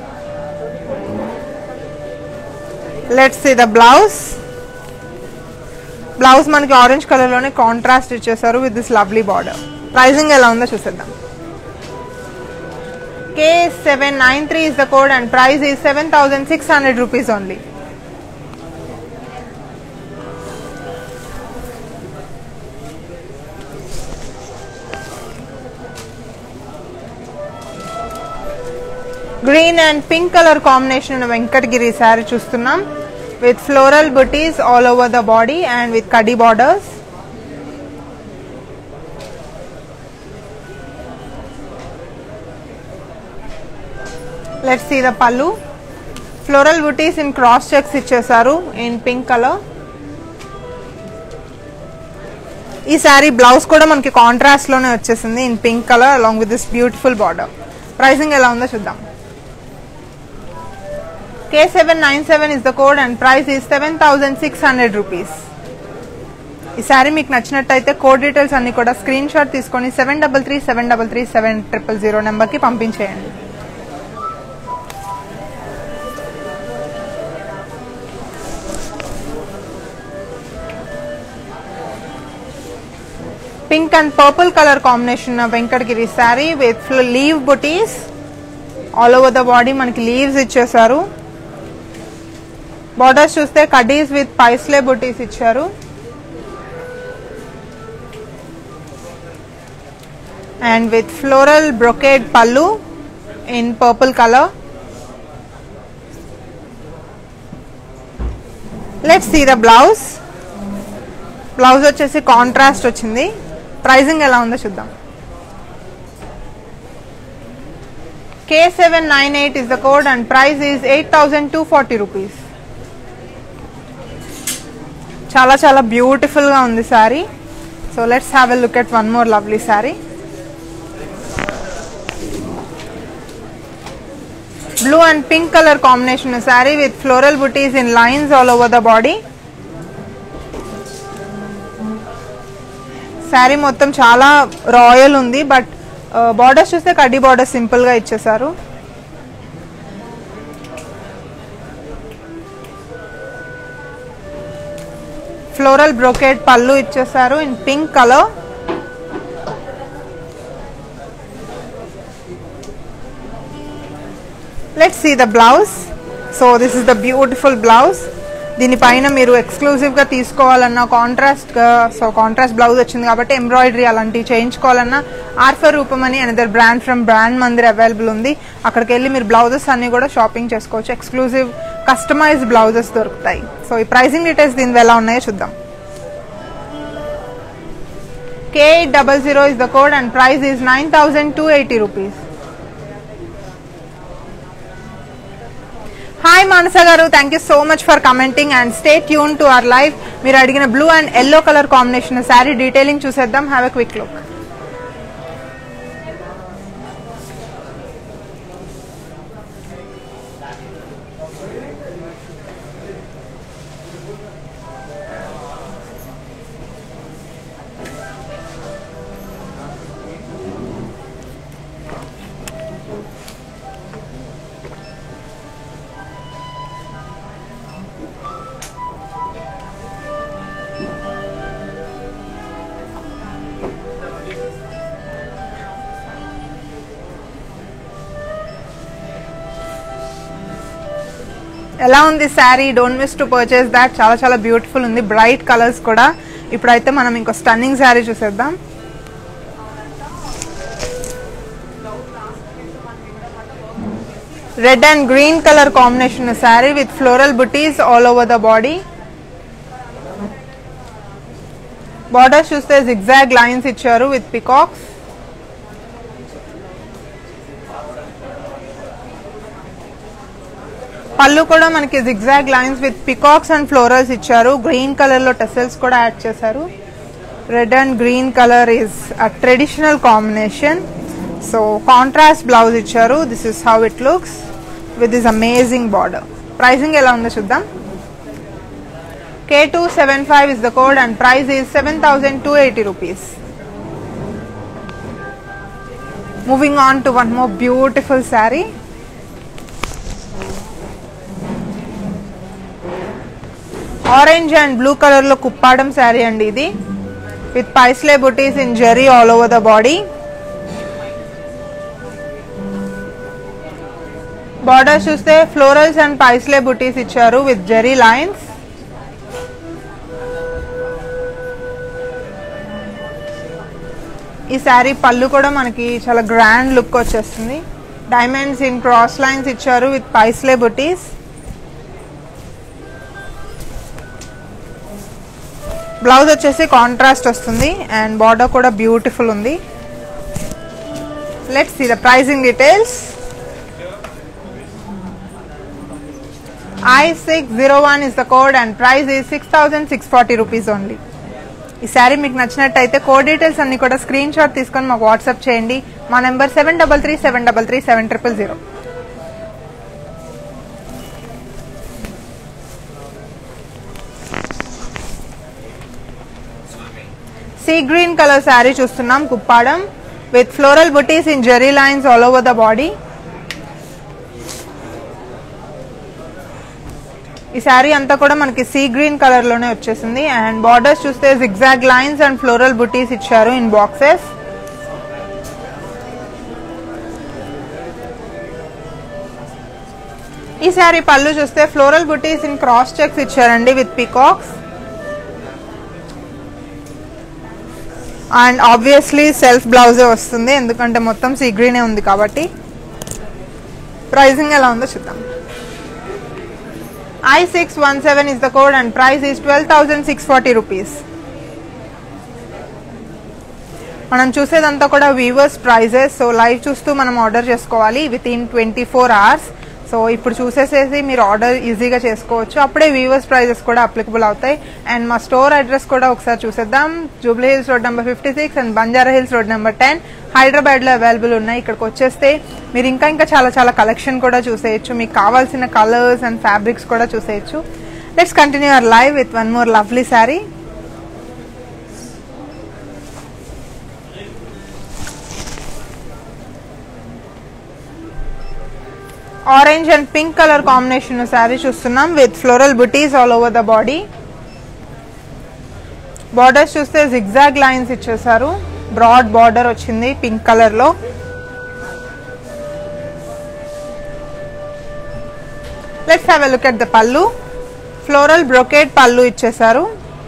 let's see the blouse blouse మనకి ఆరెంజ్ కలర్ లోనే కాంట్రాస్ట్ ఇచ్చేసారు with this lovely border pricing ఎలా ఉందో చూసేద్దాం K seven nine three is the code and price is seven thousand six hundred rupees only green and pink colour combination ఉన్న వెంకటగిరి శారీ చూస్తున్నాం with floral బుటీస్ all over the body and with khadi borders let's see the pallu floral బుటీస్ in cross checks ఇచ్చేసారు in pink colour ఈ sari blouse కూడా మనకి contrast లోనే వచ్చేసింది in pink colour along with this beautiful border pricing ఎలా ఉందో చూద్దాం K seven nine seven is the code and price is seven thousand six hundred rupees ఈ శారీ మీకు నచ్చినట్టయితే కోడ్ డీటెయిల్స్ అన్ని కూడా స్క్రీన్ షాట్ తీసుకొని seven double three seven double three seven triple zero నెంబర్కి పంపించేయండి pink and purple colour combination Venkatagiri sari with leaf buttis all over the body మనకి leaves ఇచ్చేసారు బార్డర్స్ చూస్తే కడీస్ విత్ పైస్లే బుటీస్ ఇచ్చారు and with floral brocade pallu in purple colour let's see the blouse blouse వచ్చేసి contrast వచ్చింది pricing ఎలా ఉందో చూద్దాం K seven nine eight is the code and price is eight thousand two forty rupees చాలా చాలా beautiful గా ఉంది sari so let's have a look at one more lovely sari blue and pink colour combination sari with floral బుటీస్ in lines all over the body sari మొత్తం చాలా royal ఉంది but borders చూస్తే కడ్డీ బార్డర్ సింపుల్ గా ఇచ్చేసారు ఫ్లోరల్ బ్రోకేడ్ పళ్ళు ఇచ్చేసారు in pink colour let's see the blouse so this is the beautiful blouse దీనిపైన మీరు ఎక్స్క్లూజివ్ గా తీసుకోవాలన్నా కాంట్రాస్ట్ గా సో కాంట్రాస్ట్ బ్లౌజ్ వచ్చింది కాబట్టి ఎంబ్రాయిడరీ అలాంటివి చేయించుకోవాలన్నా ఆర్ఫర్ రూపం అని another brand from brand Mandir available ఉంది అక్కడికి వెళ్ళి మీరు బ్లౌజెస్ అన్ని కూడా షాపింగ్ చేసుకోవచ్చు ఎక్స్క్లూజివ్ కస్టమైజ్ బ్లౌజెస్ దొరుకుతాయి సో ఈ ప్రైసింగ్ డీటెయిల్స్ దీని ఎలా ఉన్నాయో చూద్దాం K double zero is the code and price is nine thousand two eighty rupees hi Manasa garu thank you so much for commenting and stay tune to our live మీరు అడిగిన blue and yellow colour combination sari detailing చూసేద్దాం have a quick look ఎలా ఉంది sari don't miss to purchase that చాలా చాలా beautiful ఉంది bright colours కూడా ఇప్పుడైతే మనం ఇంకో స్టన్నింగ్ శారీ చూసేద్దాం red and green colour combination sari with floral బుటీస్ all over the body borders చూస్తే జిగ్జాగ్ లైన్స్ ఇచ్చారు విత్ పికాక్స్ పళ్ళు కూడా మనకి zigzag lines with peacocks and florals ఇచ్చారు గ్రీన్ కలర్ లో టెసల్స్ కూడా యాడ్ చేశారు red and green colour is a traditional combination so contrast blouse ఇచ్చారు this is how it looks with this amazing border pricing ఎలా ఉందో చూద్దాం K two seven five is the code and price is seven thousand two eighty rupees moving on to one more beautiful sari orange and blue colour లో కుప్పాడం శారీ అండి ఇది with paisley buttis in zari all over the body border చూస్తే florals and paisley buttis ఇచ్చారు with zari lines ఈ శారీ పళ్ళు కూడా మనకి చాలా గ్రాండ్ లుక్ వచ్చేస్తుంది డైమండ్స్ ఇన్ క్రాస్ లైన్స్ ఇచ్చారు విత్ పైస్లే బుటీస్ బ్లౌజ్ వచ్చేసి కాంట్రాస్ట్ వస్తుంది అండ్ బార్డర్ కూడా బ్యూటిఫుల్ ఉంది let's see the pricing details I six zero one is the code and price ఈ six thousand six forty rupees only ఈ శారీ మీకు నచ్చినట్టయితే code details అన్ని కూడా స్క్రీన్ షాట్ తీసుకొని మాకు వాట్సాప్ చేయండి మా number seven double three seven double three seven triple zero see green colour sari చూస్తున్నాం కుప్పాడం విత్ ఫ్లోరల్ బుటీస్ in zari lines all over the body ఈ శారీ అంతా కూడా మనకి సీ గ్రీన్ కలర్ లోనే వచ్చేసింది అండ్ బార్డర్స్ చూస్తే zigzag lines and floral buttis ఇచ్చారు ఇన్ బాక్సెస్ ఈ శారీ పళ్ళు చూస్తే ఫ్లోరల్ బుటీస్ ఇన్ క్రాస్ చెక్స్ ఇచ్చారండి with peacocks and obviously self బ్లౌజే వస్తుంది ఎందుకంటే మొత్తం సీ గ్రీనే ఉంది కాబట్టి ప్రైసింగ్ ఎలా ఉందో చూద్దాం I six one seven is the code and price is twelve thousand six forty rupees మనం చూసేదంతా కూడా వీవర్స్ ప్రైజెస్ సో లైవ్ చూస్తూ మనం ఆర్డర్ చేసుకోవాలి within twenty four hours so ఇప్పుడు చూసేసేసి మీరు ఆర్డర్ ఈజీగా చేసుకోవచ్చు అప్పుడే వీవర్స్ ప్రైజెస్ కూడా అప్లికబుల్ అవుతాయి అండ్ మా స్టోర్ అడ్రస్ కూడా ఒకసారి చూసేద్దాం Jubilee Hills road number fifty six and Banjara Hills road number ten Hyderabad లో అవైలబుల్ ఉన్నాయి ఇక్కడికి వచ్చేస్తే మీరు ఇంకా ఇంకా చాలా చాలా కలెక్షన్ కూడా చూసేయచ్చు మీకు కావాల్సిన కలర్స్ అండ్ ఫ్యాబ్రిక్స్ కూడా చూసేయచ్చు let's continue our live with one more lovely sari orange and pink colour combination sari చూస్తున్నాం విత్ ఫ్లోరల్ బుటీస్ all over the body borders చూస్తే జిగ్జాగ్ లైన్స్ ఇచ్చేసారు బ్రాడ్ బార్డర్ వచ్చింది పింక్ కలర్ లో let's have a look at the pallu floral brocade pallu ఇచ్చేసారు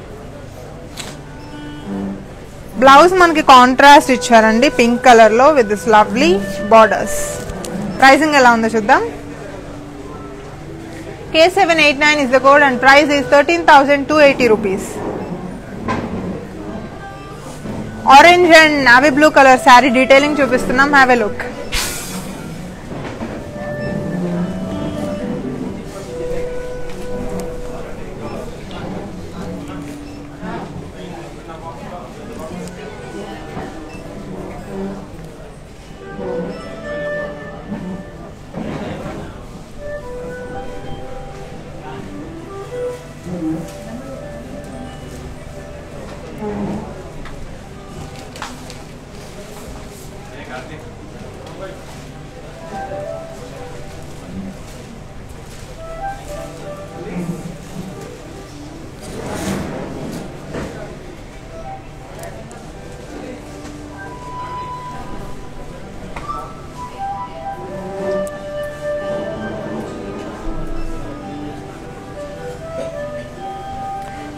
blouse మనకి contrast ఇచ్చారండి pink colour లో with this lovely borders pricing ఎలా ఉందో చూద్దాం K seven eight nine is the code and price is thirteen thousand two eighty rupees orange and navy blue colour sari detailing చూపిస్తున్నాం have a look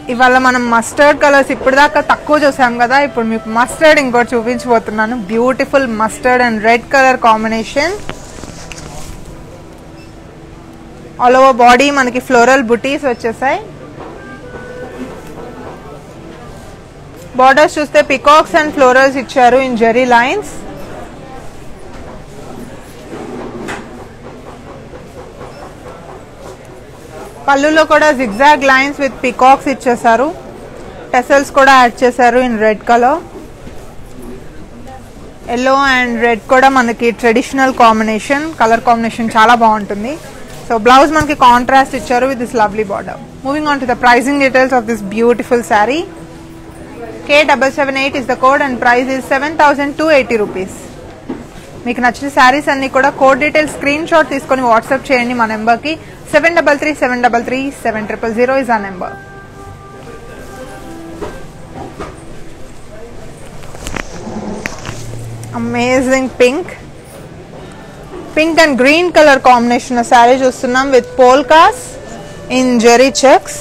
ఇవాళ మనం mustard colours ఇప్పుడు దాకా తక్కువ చూసాం కదా ఇప్పుడు మీకు మస్టర్డ్ ఇంకోటి చూపించబోతున్నాను beautiful mustard and red colour combination all over body మనకి ఫ్లోరల్ బుటీస్ వచ్చేసాయి బార్డర్స్ చూస్తే పికాక్స్ అండ్ ఫ్లోరల్స్ ఇచ్చారు ఇన్ జెరీ లైన్స్ పళ్ళులో కూడా జిగ్జాగ్ లైన్స్ విత్ పికాక్స్ ఇచ్చేసారు టెసల్స్ కూడా యాడ్ చేశారు in red colour yellow and red కూడా మనకి ట్రెడిషనల్ కాంబినేషన్ కలర్ కాంబినేషన్ చాలా బాగుంటుంది సో బ్లౌజ్ మనకి కాంట్రాస్ట్ ఇచ్చారు with this lovely border moving on to the pricing details of this beautiful sari K double seven eight is the code and price is seven thousand two eighty rupees మీకు నచ్చిన శారీస్ అన్ని కూడా code detail screen shot తీసుకొని WhatsApp చేయండి మా నెంబర్కి seven double three seven double three seven triple zero is ఆ number amazing pink pink and green colour combination sari చూస్తున్నాం with polkas in zari checks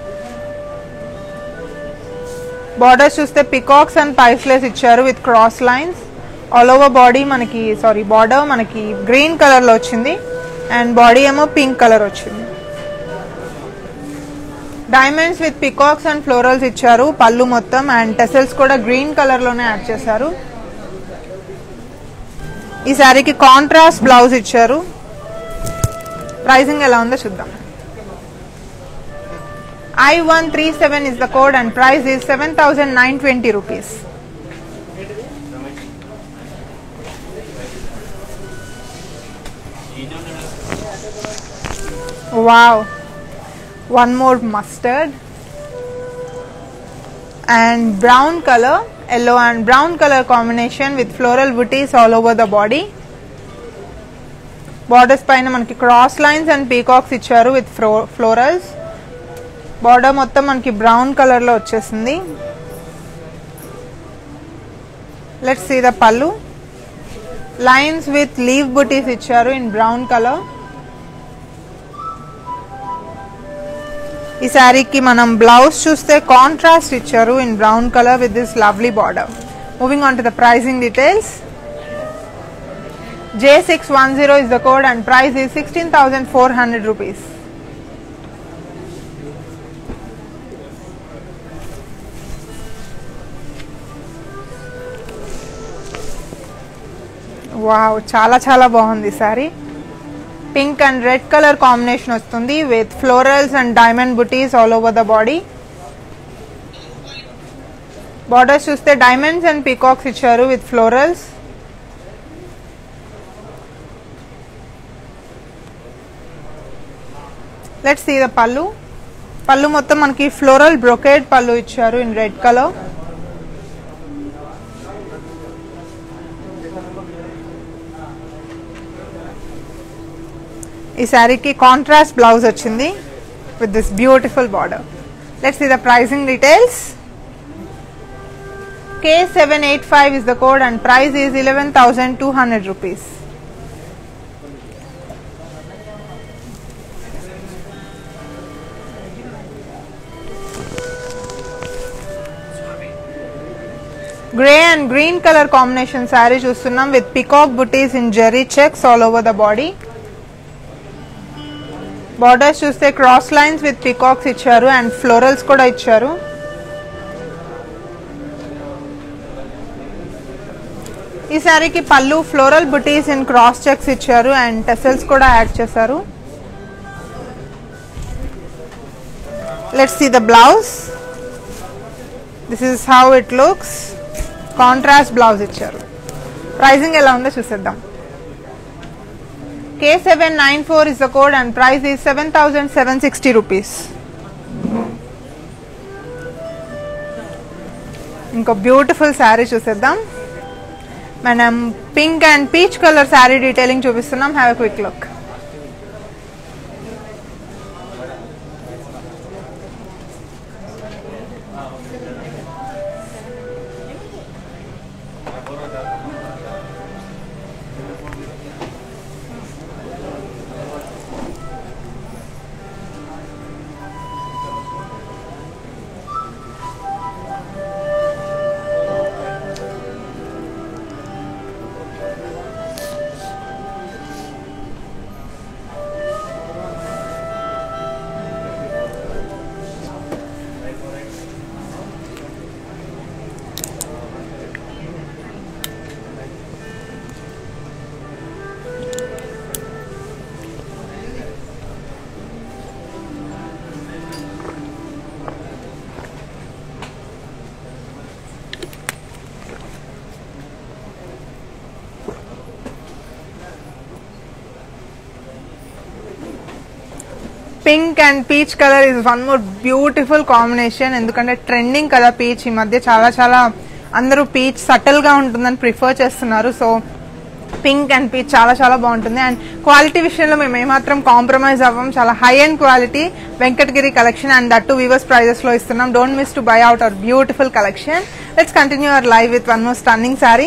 borders చూస్తే పికాక్స్ అండ్ పైఫ్లేస్ ఇచ్చారు with cross lines all over body మనకి sari border మనకి green colour లో వచ్చింది and body ఏమో pink colour వచ్చింది diamonds with peacocks and florals ఇచ్చారు పళ్ళు మొత్తం అండ్ టెసల్స్ కూడా గ్రీన్ కలర్ లోనే యాడ్ చేశారు ఈ శారీకి కాంట్రాస్ట్ బ్లౌజ్ ఇచ్చారు ప్రైసింగ్ ఎలా ఉందో చూద్దాం I one three seven is the code and price is seven thousand nine twenty rupees Wow. One more mustard. And brown color, yellow and brown color combination with floral booties all over the body. Borders పైన మనకి cross lines and peacocks ఇచ్చారు with florals border మొత్తం మనకి brown colour లో వచ్చేసింది let's see the pallu lines with leaf buttis ఇచ్చారు in brown colour ఈ శారీకి మనం బ్లౌజ్ చూస్తే కాంట్రాస్ట్ ఇచ్చారు in brown colour with this lovely border moving on to the pricing details J six one zero is the code and price is sixteen thousand four hundred rupees wow చాలా చాలా బాగుంది sari pink and red colour combination వస్తుంది with florals and diamond బుటీస్ all over the body borders చూస్తే diamonds and peacocks ఇచ్చారు with florals let's see the పళ్ళు పళ్ళు మొత్తం మనకి ఫ్లోరల్ బ్రొకేడ్ పళ్ళు ఇచ్చారు ఇన్ రెడ్ కలర్ ఈ శారీకి కాంట్రాస్ట్ బ్లౌజ్ వచ్చింది with this beautiful border let's see the pricing details K seven eight five is the code and price is eleven thousand two hundred rupees grey and green colour combination sari చూస్తున్నాం with peacock buttis in zari checks all over the body borders చూస్తే cross lines with peacocks ఇచ్చారు and florals కూడా ఇచ్చారు ఈ శారీకి pallu floral బుటీస్ in cross checks ఇచ్చారు and tassels కూడా యాడ్ చేశారు let's see the blouse this is how it looks contrast blouse ఇచ్చారు ప్రైసింగ్ ఎలా ఉందో చూసేద్దాం K seven nine four is the code and price is seven thousand seven sixty rupees ఇంకో beautiful sari చూసేద్దాం మనం pink and peach colour sari detailing చూపిస్తున్నాం have a quick look pink and peach colour is one more beautiful combination ఎందుకంటే trending కదా peach ఈ మధ్య చాలా చాలా అందరూ పీచ్ సటిల్ గా ఉంటుందని ప్రిఫర్ చేస్తున్నారు సో పింక్ అండ్ పీచ్ చాలా చాలా బాగుంటుంది అండ్ క్వాలిటీ విషయంలో మేము ఏమాత్రం కాంప్రమైజ్ అవ్వం చాలా high and quality Venkatagiri collection and that too weavers prices లో ఇస్తున్నాం don't miss to buy out our beautiful collection let's continue our live with one more stunning sari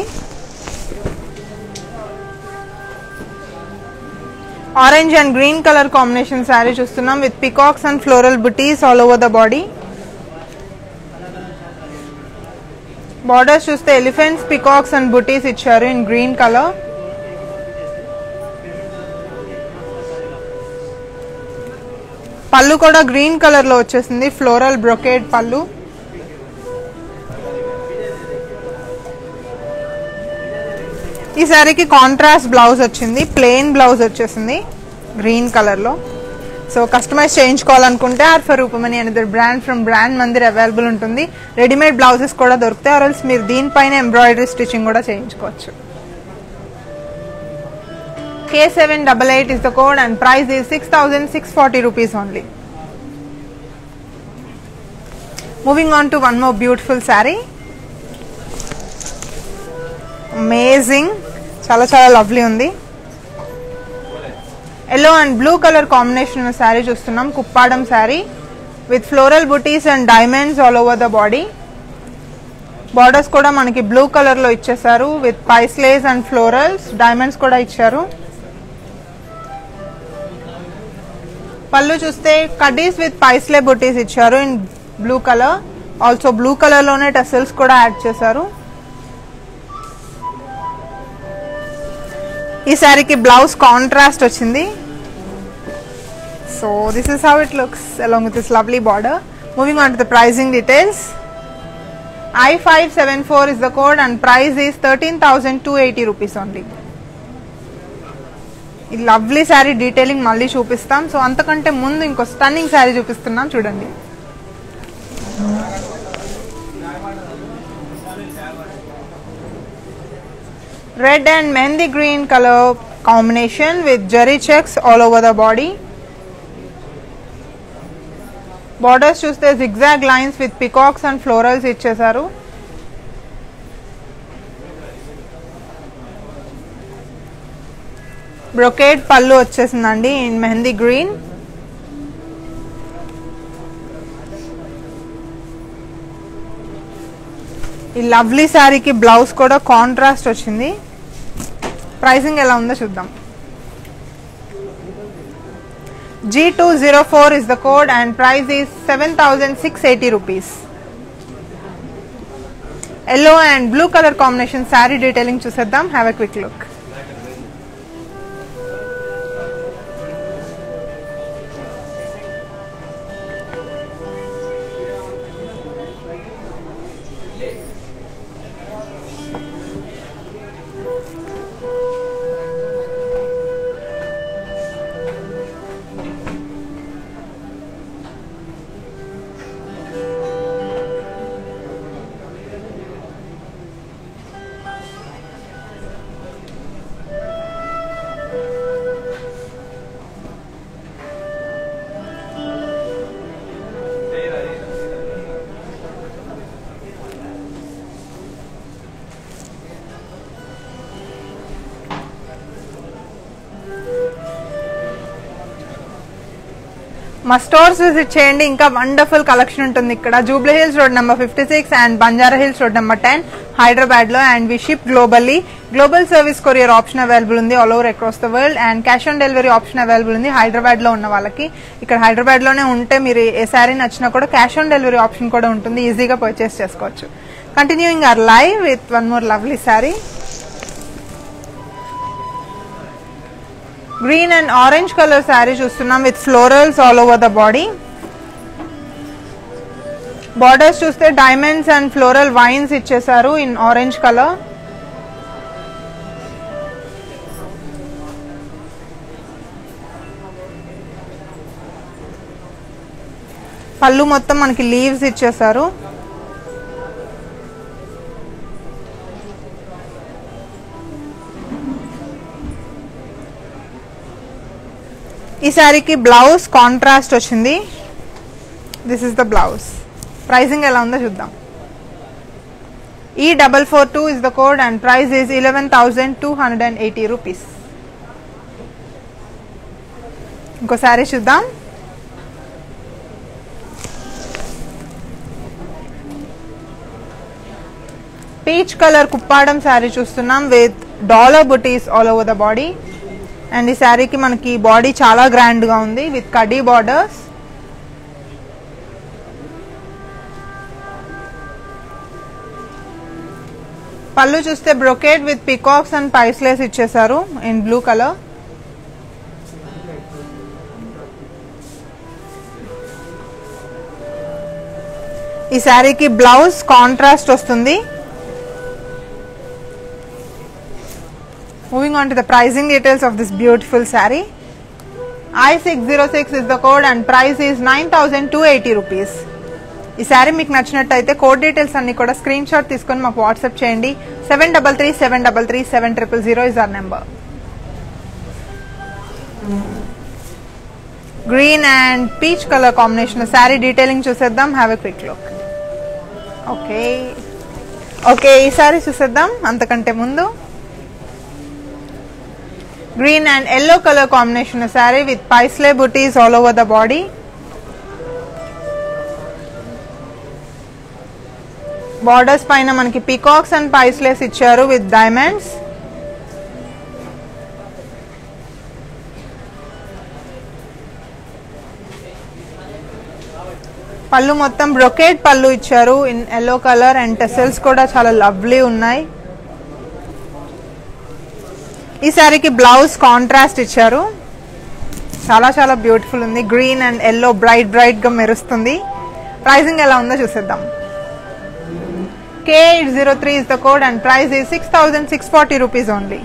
orange and green colour combination sari చూస్తున్నాం with peacocks and floral బుటీస్ all over the body borders చూస్తే elephants peacocks and buttis ఇచ్చారు in green colour pallu కూడా green colour లో వచ్చేసింది floral brocade pallu ఈ శారీకి contrast blouse వచ్చింది ప్లెయిన్ బ్లౌజ్ వచ్చేసింది గ్రీన్ కలర్ లో సో కస్టమైజ్ చేయించుకోవాలనుకుంటే ఆర్ ఫర్ రూపమని అనేది brand from brand Mandir available ఉంటుంది రెడీమేడ్ బ్లౌజెస్ కూడా దొరుకుతాయి ఆర్ఎల్స్ మీరు దీనిపైన ఎంబ్రాయిడరీ స్టిచ్చింగ్ కూడా చేయించుకోవచ్చు K seven double eight is the code and price is six thousand six forty rupees only moving on to one more beautiful sari amazing చాలా చాలా లవ్లీ ఉంది yellow and blue colour combination ఉన్న శారీ చూస్తున్నాం Kuppadam sari with floral buttis and diamonds all over the body borders కూడా మనకి blue colour లో ఇచ్చేసారు with paisleys and florals diamonds కూడా ఇచ్చారు పళ్ళు చూస్తే కడ్డీస్ విత్ పైస్లే బుటీస్ ఇచ్చారు in blue colour also blue colour లోనే టెసల్స్ కూడా యాడ్ చేశారు ఈ శారీకి బ్లౌజ్ కాంట్రాస్ట్ వచ్చింది so this is how it looks along with this lovely border moving on to the pricing details I five seven four is the code and price is thirteen thousand two eighty rupees only ఈ lovely sari detailing మళ్ళీ చూపిస్తాం so అంతకంటే ముందు ఇంకో stunning sari చూపిస్తున్నాం చూడండి red and mehndi green colour combination with zari checks all over the body borders చూస్తే zigzag lines with peacocks and florals ఇచ్చేసారు బ్రొకేడ్ పళ్ళు వచ్చేసిందండి ఇన్ మెహందీ గ్రీన్ ఈ లవ్లీ శారీకి బ్లౌజ్ కూడా కాంట్రాస్ట్ వచ్చింది ప్రైసింగ్ ఎలా ఉందో చూద్దాం G two zero four is the code and price is seven thousand six eighty rupees yellow and blue colour combination sari detailing చూసేద్దాం హ్యావ్ ఎ క్విక్ లుక్ మా stores visit చేయండి ఇంకా వండర్ఫుల్ కలెక్షన్ ఉంటుంది ఇక్కడ Jubilee Hills road number fifty six and Banjara Hills road number ten Hyderabad లో and we ship globally global service courier option available ఉంది all over across the world and cash on delivery option available ఉంది హైదరాబాద్ లో ఉన్న వాళ్ళకి ఇక్కడ హైదరాబాద్ లోనే ఉంటే మీరు ఏ శారీ నచ్చినా కూడా క్యాష్ ఆన్ డెలివరీ ఆప్షన్ కూడా ఉంటుంది ఈజీగా పర్చేస్ చేసుకోవచ్చు continuing our live with one more lovely sari green and orange colour sari చూస్తున్నాం with florals all over the body borders చూస్తే డైమండ్స్ అండ్ ఫ్లోరల్ వైన్స్ ఇచ్చేసారు ఇన్ ఆరెంజ్ కలర్ పళ్ళు మొత్తం మనకి లీవ్స్ ఇచ్చేసారు ఈ ఈ శారీకి బ్లౌజ్ కాంట్రాస్ట్ వచ్చింది this is the blouse pricing ఎలా ఉందో చూద్దాం E double four two is the code and price is eleven thousand two hundred and eighty rupees ఇంకో శారీ చూద్దాం పీచ్ కలర్ కుప్పాడం శారీ చూస్తున్నాం with dollar buttis all over the body and ఈ శారీకి మనకి body చాలా గ్రాండ్ గా ఉంది విత్ కడీ బార్డర్స్ పళ్ళు చూస్తే brocade with peacocks and paisleys ఇచ్చేసారు ఇన్ బ్లూ కలర్ ఈ శారీకి బ్లౌజ్ కాంట్రాస్ట్ వస్తుంది moving on to the pricing details of this beautiful sari I six zero six is the code and price is nine thousand two eighty rupees ఈ శారీ మీకు నచ్చినట్టయితే code details అన్ని కూడా screen shot తీసుకొని మాకు వాట్సాప్ చేయండి seven double three seven double three seven triple zero is our number green and peach colour combination sari detailing చూసేద్దాం have a quick look okay okay ఈ శారీ చూసేద్దాం అంతకంటే ముందు green and yellow colour combination sari with paisley buttis all over the body borders పైన మనకి peacocks and పైస్లేస్ ఇచ్చారు with diamonds పళ్ళు మొత్తం బ్రొకేట్ పళ్ళు ఇచ్చారు in yellow colour and tassels కూడా చాలా లవ్లీ ఉన్నాయి ఈ శారీకి బ్లౌజ్ కాంట్రాస్ట్ ఇచ్చారు చాలా చాలా బ్యూటిఫుల్ ఉంది green and yellow bright bright గా మెరుస్తుంది ప్రైసింగ్ ఎలా ఉందో చూసేద్దాం K eight zero three is the code and price ఈ six thousand six forty rupees only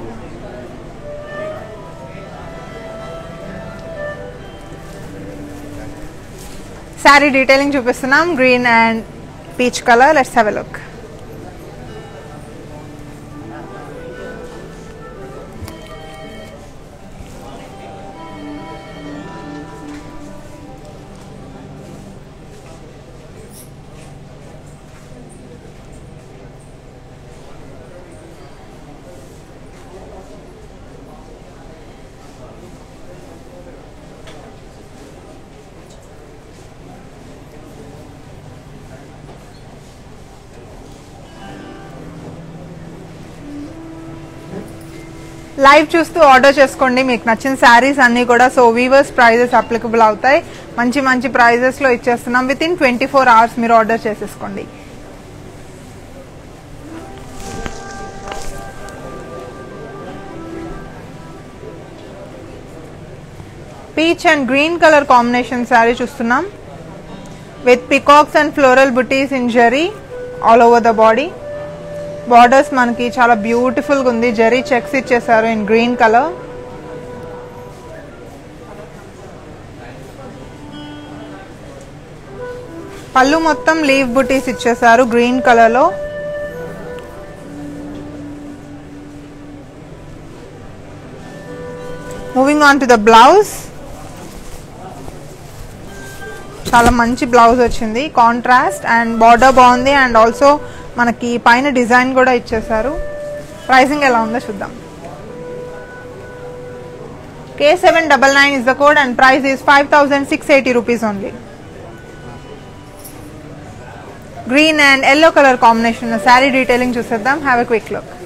sari detailing చూపిస్తున్నాం green and peach colour let's have a look live చూస్తూ order చేసుకోండి మీకు నచ్చిన శారీస్ అన్ని కూడా సో వీవర్స్ ప్రైజెస్ అప్లికబుల్ అవుతాయి మంచి మంచి ప్రైజెస్ లో ఇచ్చేస్తున్నాం within twenty four hours మీరు ఆర్డర్ చేసేసుకోండి peach and green colour combination sari చూస్తున్నాం విత్ పికాక్స్ అండ్ ఫ్లోరల్ బుటీస్ in zari all over the body borders మనకి చాలా బ్యూటిఫుల్ గా ఉంది జరీ చెక్స్ ఇచ్చేసారు ఇన్ గ్రీన్ కలర్ పళ్ళు మొత్తం లీవ్ బుటీస్ ఇచ్చేసారు గ్రీన్ కలర్ లో moving on to the blouse చాలా మంచి బ్లౌజ్ వచ్చింది కాంట్రాస్ట్ అండ్ బార్డర్ బాగుంది అండ్ ఆల్సో మనకి పైన డిజైన్ కూడా ఇచ్చేసారు ప్రైసింగ్ ఎలా ఉందో చూద్దాం K seven double nine is the code and price is five thousand six eighty rupees only green and yellow colour combination sari detailing చూసేద్దాం హ్యావ్ ఎ క్విక్ లుక్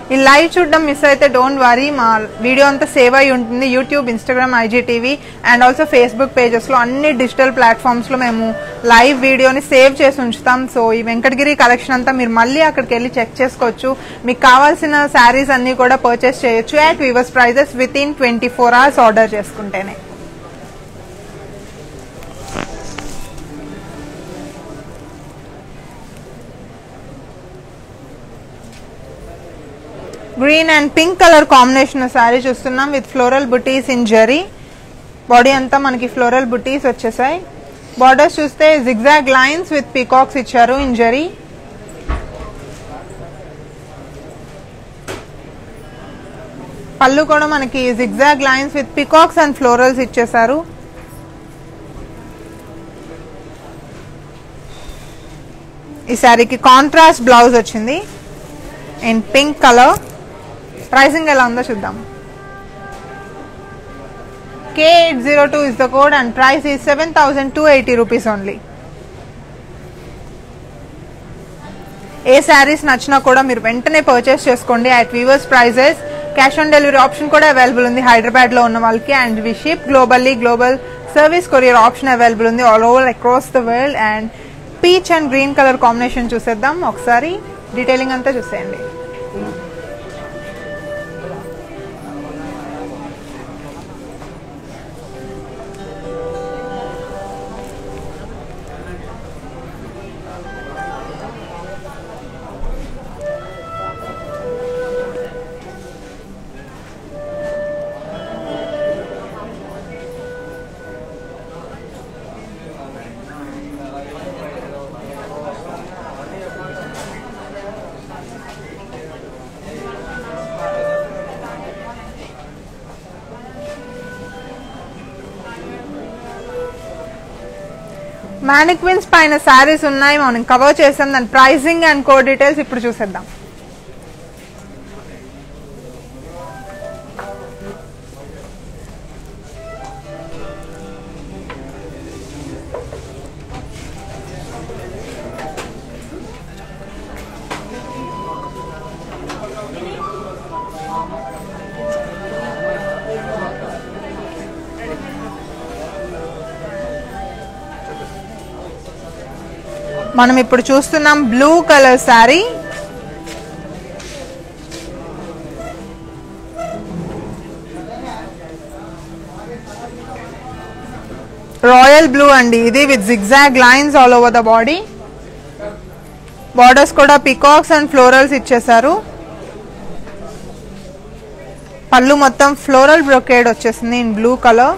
ఈ లైవ్ చూడడం మిస్ అయితే డోంట్ వరీ మా video అంతా save అయి ఉంటుంది YouTube Instagram IGTV and also Facebook పేజెస్లో అన్ని డిజిటల్ ప్లాట్ఫామ్స్లో మేము లైవ్ వీడియోని సేవ్ చేసి ఉంచుతాం సో ఈ వెంకటగిరి కలెక్షన్ అంతా మీరు మళ్ళీ అక్కడికి వెళ్ళి చెక్ చేసుకోవచ్చు మీకు కావాల్సిన శారీస్ అన్ని కూడా పర్చేస్ చేయొచ్చు at weavers prices within twenty four hours order చేసుకుంటేనే green and pink colour combination sari చూస్తున్నాం విత్ ఫ్లోరల్ బుటీస్ ఇన్ జరీ బాడీ అంతా మనకి ఫ్లోరల్ బుటీస్ వచ్చేసాయి బార్డర్స్ చూస్తే జిగ్జాగ్ లైన్స్ విత్ పీకాక్స్ ఇచ్చారు ఇన్ జరీ పళ్ళు కూడా మనకి zigzag lines with peacocks and florals ఇచ్చేసారు ఈ శారీకి కాంట్రాస్ట్ బ్లౌజ్ వచ్చింది ఇన్ పింక్ కలర్ ప్రైసింగ్ ఎలా ఉందో చూద్దాం K eight zero two is the code and price is seven thousand two eighty rupees only ఏ శారీస్ నచ్చినా కూడా మీరు వెంటనే పర్చేస్ చేసుకోండి at weavers prices cash on delivery option కూడా అవైలబుల్ ఉంది హైదరాబాద్ లో ఉన్న వాళ్ళకి and we ship globally global service courier option available ఉంది all over across the world and peach and green colour combination చూసేద్దాం ఒకసారి డీటెయిలింగ్ అంతా చూసేయండి మ్యానిక్విన్స్ పైన శారీస్ ఉన్నాయి మనం కవర్ చేసాం దాని ప్రైసింగ్ అండ్ కోడ్ డీటెయిల్స్ ఇప్పుడు చూసేద్దాం మనం ఇప్పుడు చూస్తున్నాం blue colour sari royal blue అండి ఇది with zigzag lines all over the body borders కూడా పికాక్స్ అండ్ ఫ్లోరల్స్ ఇచ్చేసారు పళ్ళు మొత్తం ఫ్లోరల్ బ్రొకేడ్ వచ్చేసింది ఇన్ బ్లూ కలర్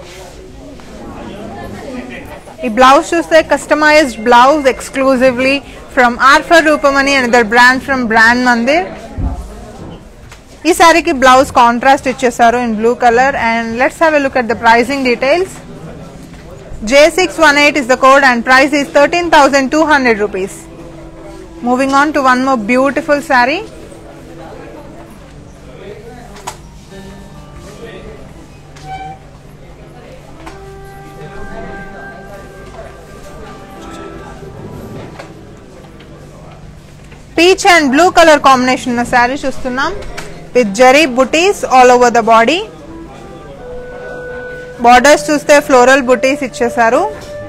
ఈ బ్లౌజ్ చూస్తే customized blouse exclusively from R for Rupamani another brand from brand Mandir ఈ సారీకి బ్లౌజ్ కాంట్రాస్ట్ ఇచ్చేసారు in blue colour and let's have a look at the pricing details J six one eight is the code and price is thirteen thousand two hundred rupees moving on to one more beautiful sari peach and blue colour combination ఉన్న శారీ చూస్తున్నాం with zari buttis all over the body borders చూస్తే floral buttis ఇచ్చేసారు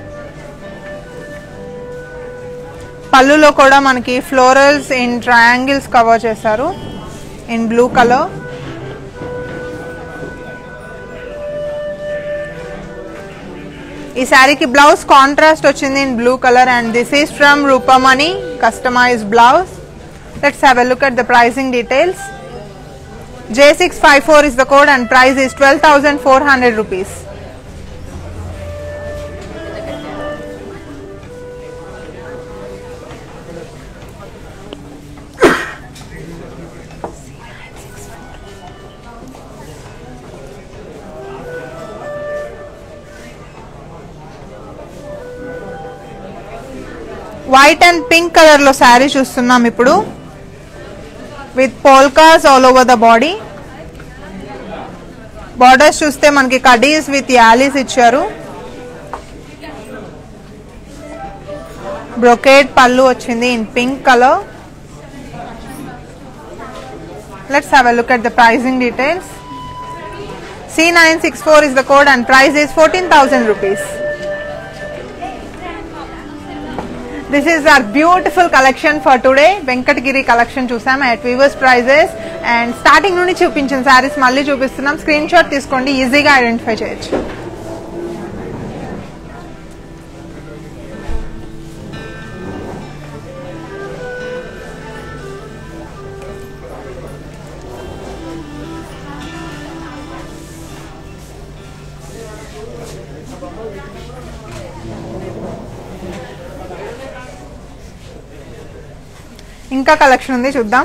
పళ్ళులో కూడా మనకి florals in triangles cover చేశారు in blue colour ఈ శారీకి బ్లౌజ్ కాంట్రాస్ట్ వచ్చింది in blue colour and this is from Rupamani customize blouse let's have a look at the pricing details J six five four is the code and price is twelve thousand four hundred rupees white and pink colour లో శారీ చూస్తున్నాం ఇప్పుడు with polkas all over the body borders చూస్తే మనకి కడీస్ with yalis ఇచ్చారు brocade pallu వచ్చింది in pink colour let's have a look at the pricing details C nine six four is the code and price is fourteen thousand rupees this is our beautiful collection for today Venkatagiri collection చూసాం at weavers prices and starting నుండి చూపించిన శారీస్ మళ్ళీ చూపిస్తున్నాం screen shot తీసుకోండి ఈజీగా identify చేయొచ్చు ఇంకా collection ఉంది చూద్దాం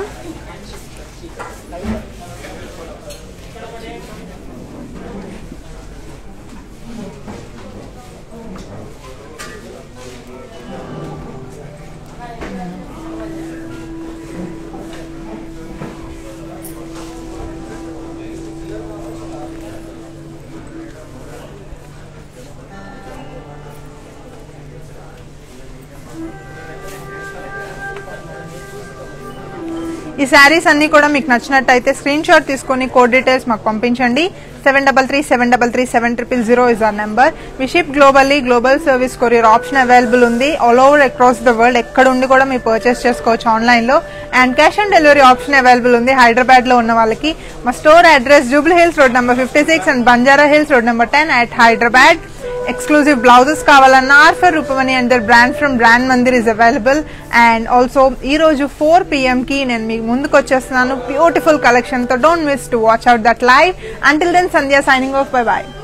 ఈ శారీస్ అన్ని కూడా మీకు నచ్చినట్టయితే స్క్రీన్ షాట్ తీసుకొని కోడ్ డీటెయిల్స్ మాకు పంపించండి seven double three seven double three seven triple zero is our number we ship globally global service courier option available ఉంది all over across the world ఎక్కడ ఉండి కూడా మీరు పర్చేస్ చేసుకోవచ్చు ఆన్లైన్ లో and cash on delivery option available ఉంది హైదరాబాద్ లో ఉన్న వాళ్ళకి మా store address Jubilee Hills road number fifty six and Banjara Hills road number ten at Hyderabad exclusive blouses కావాలన్నా ఆర్ ఫర్ రూపమని and there brand from brand Mandir is available and also ఈ రోజు ఫోర్ పిఎం కి నేను మీకు ముందుకు వచ్చేస్తున్నాను బ్యూటిఫుల్ కలెక్షన్ తో don't miss to watch out that live until then Sandhya signing off bye bye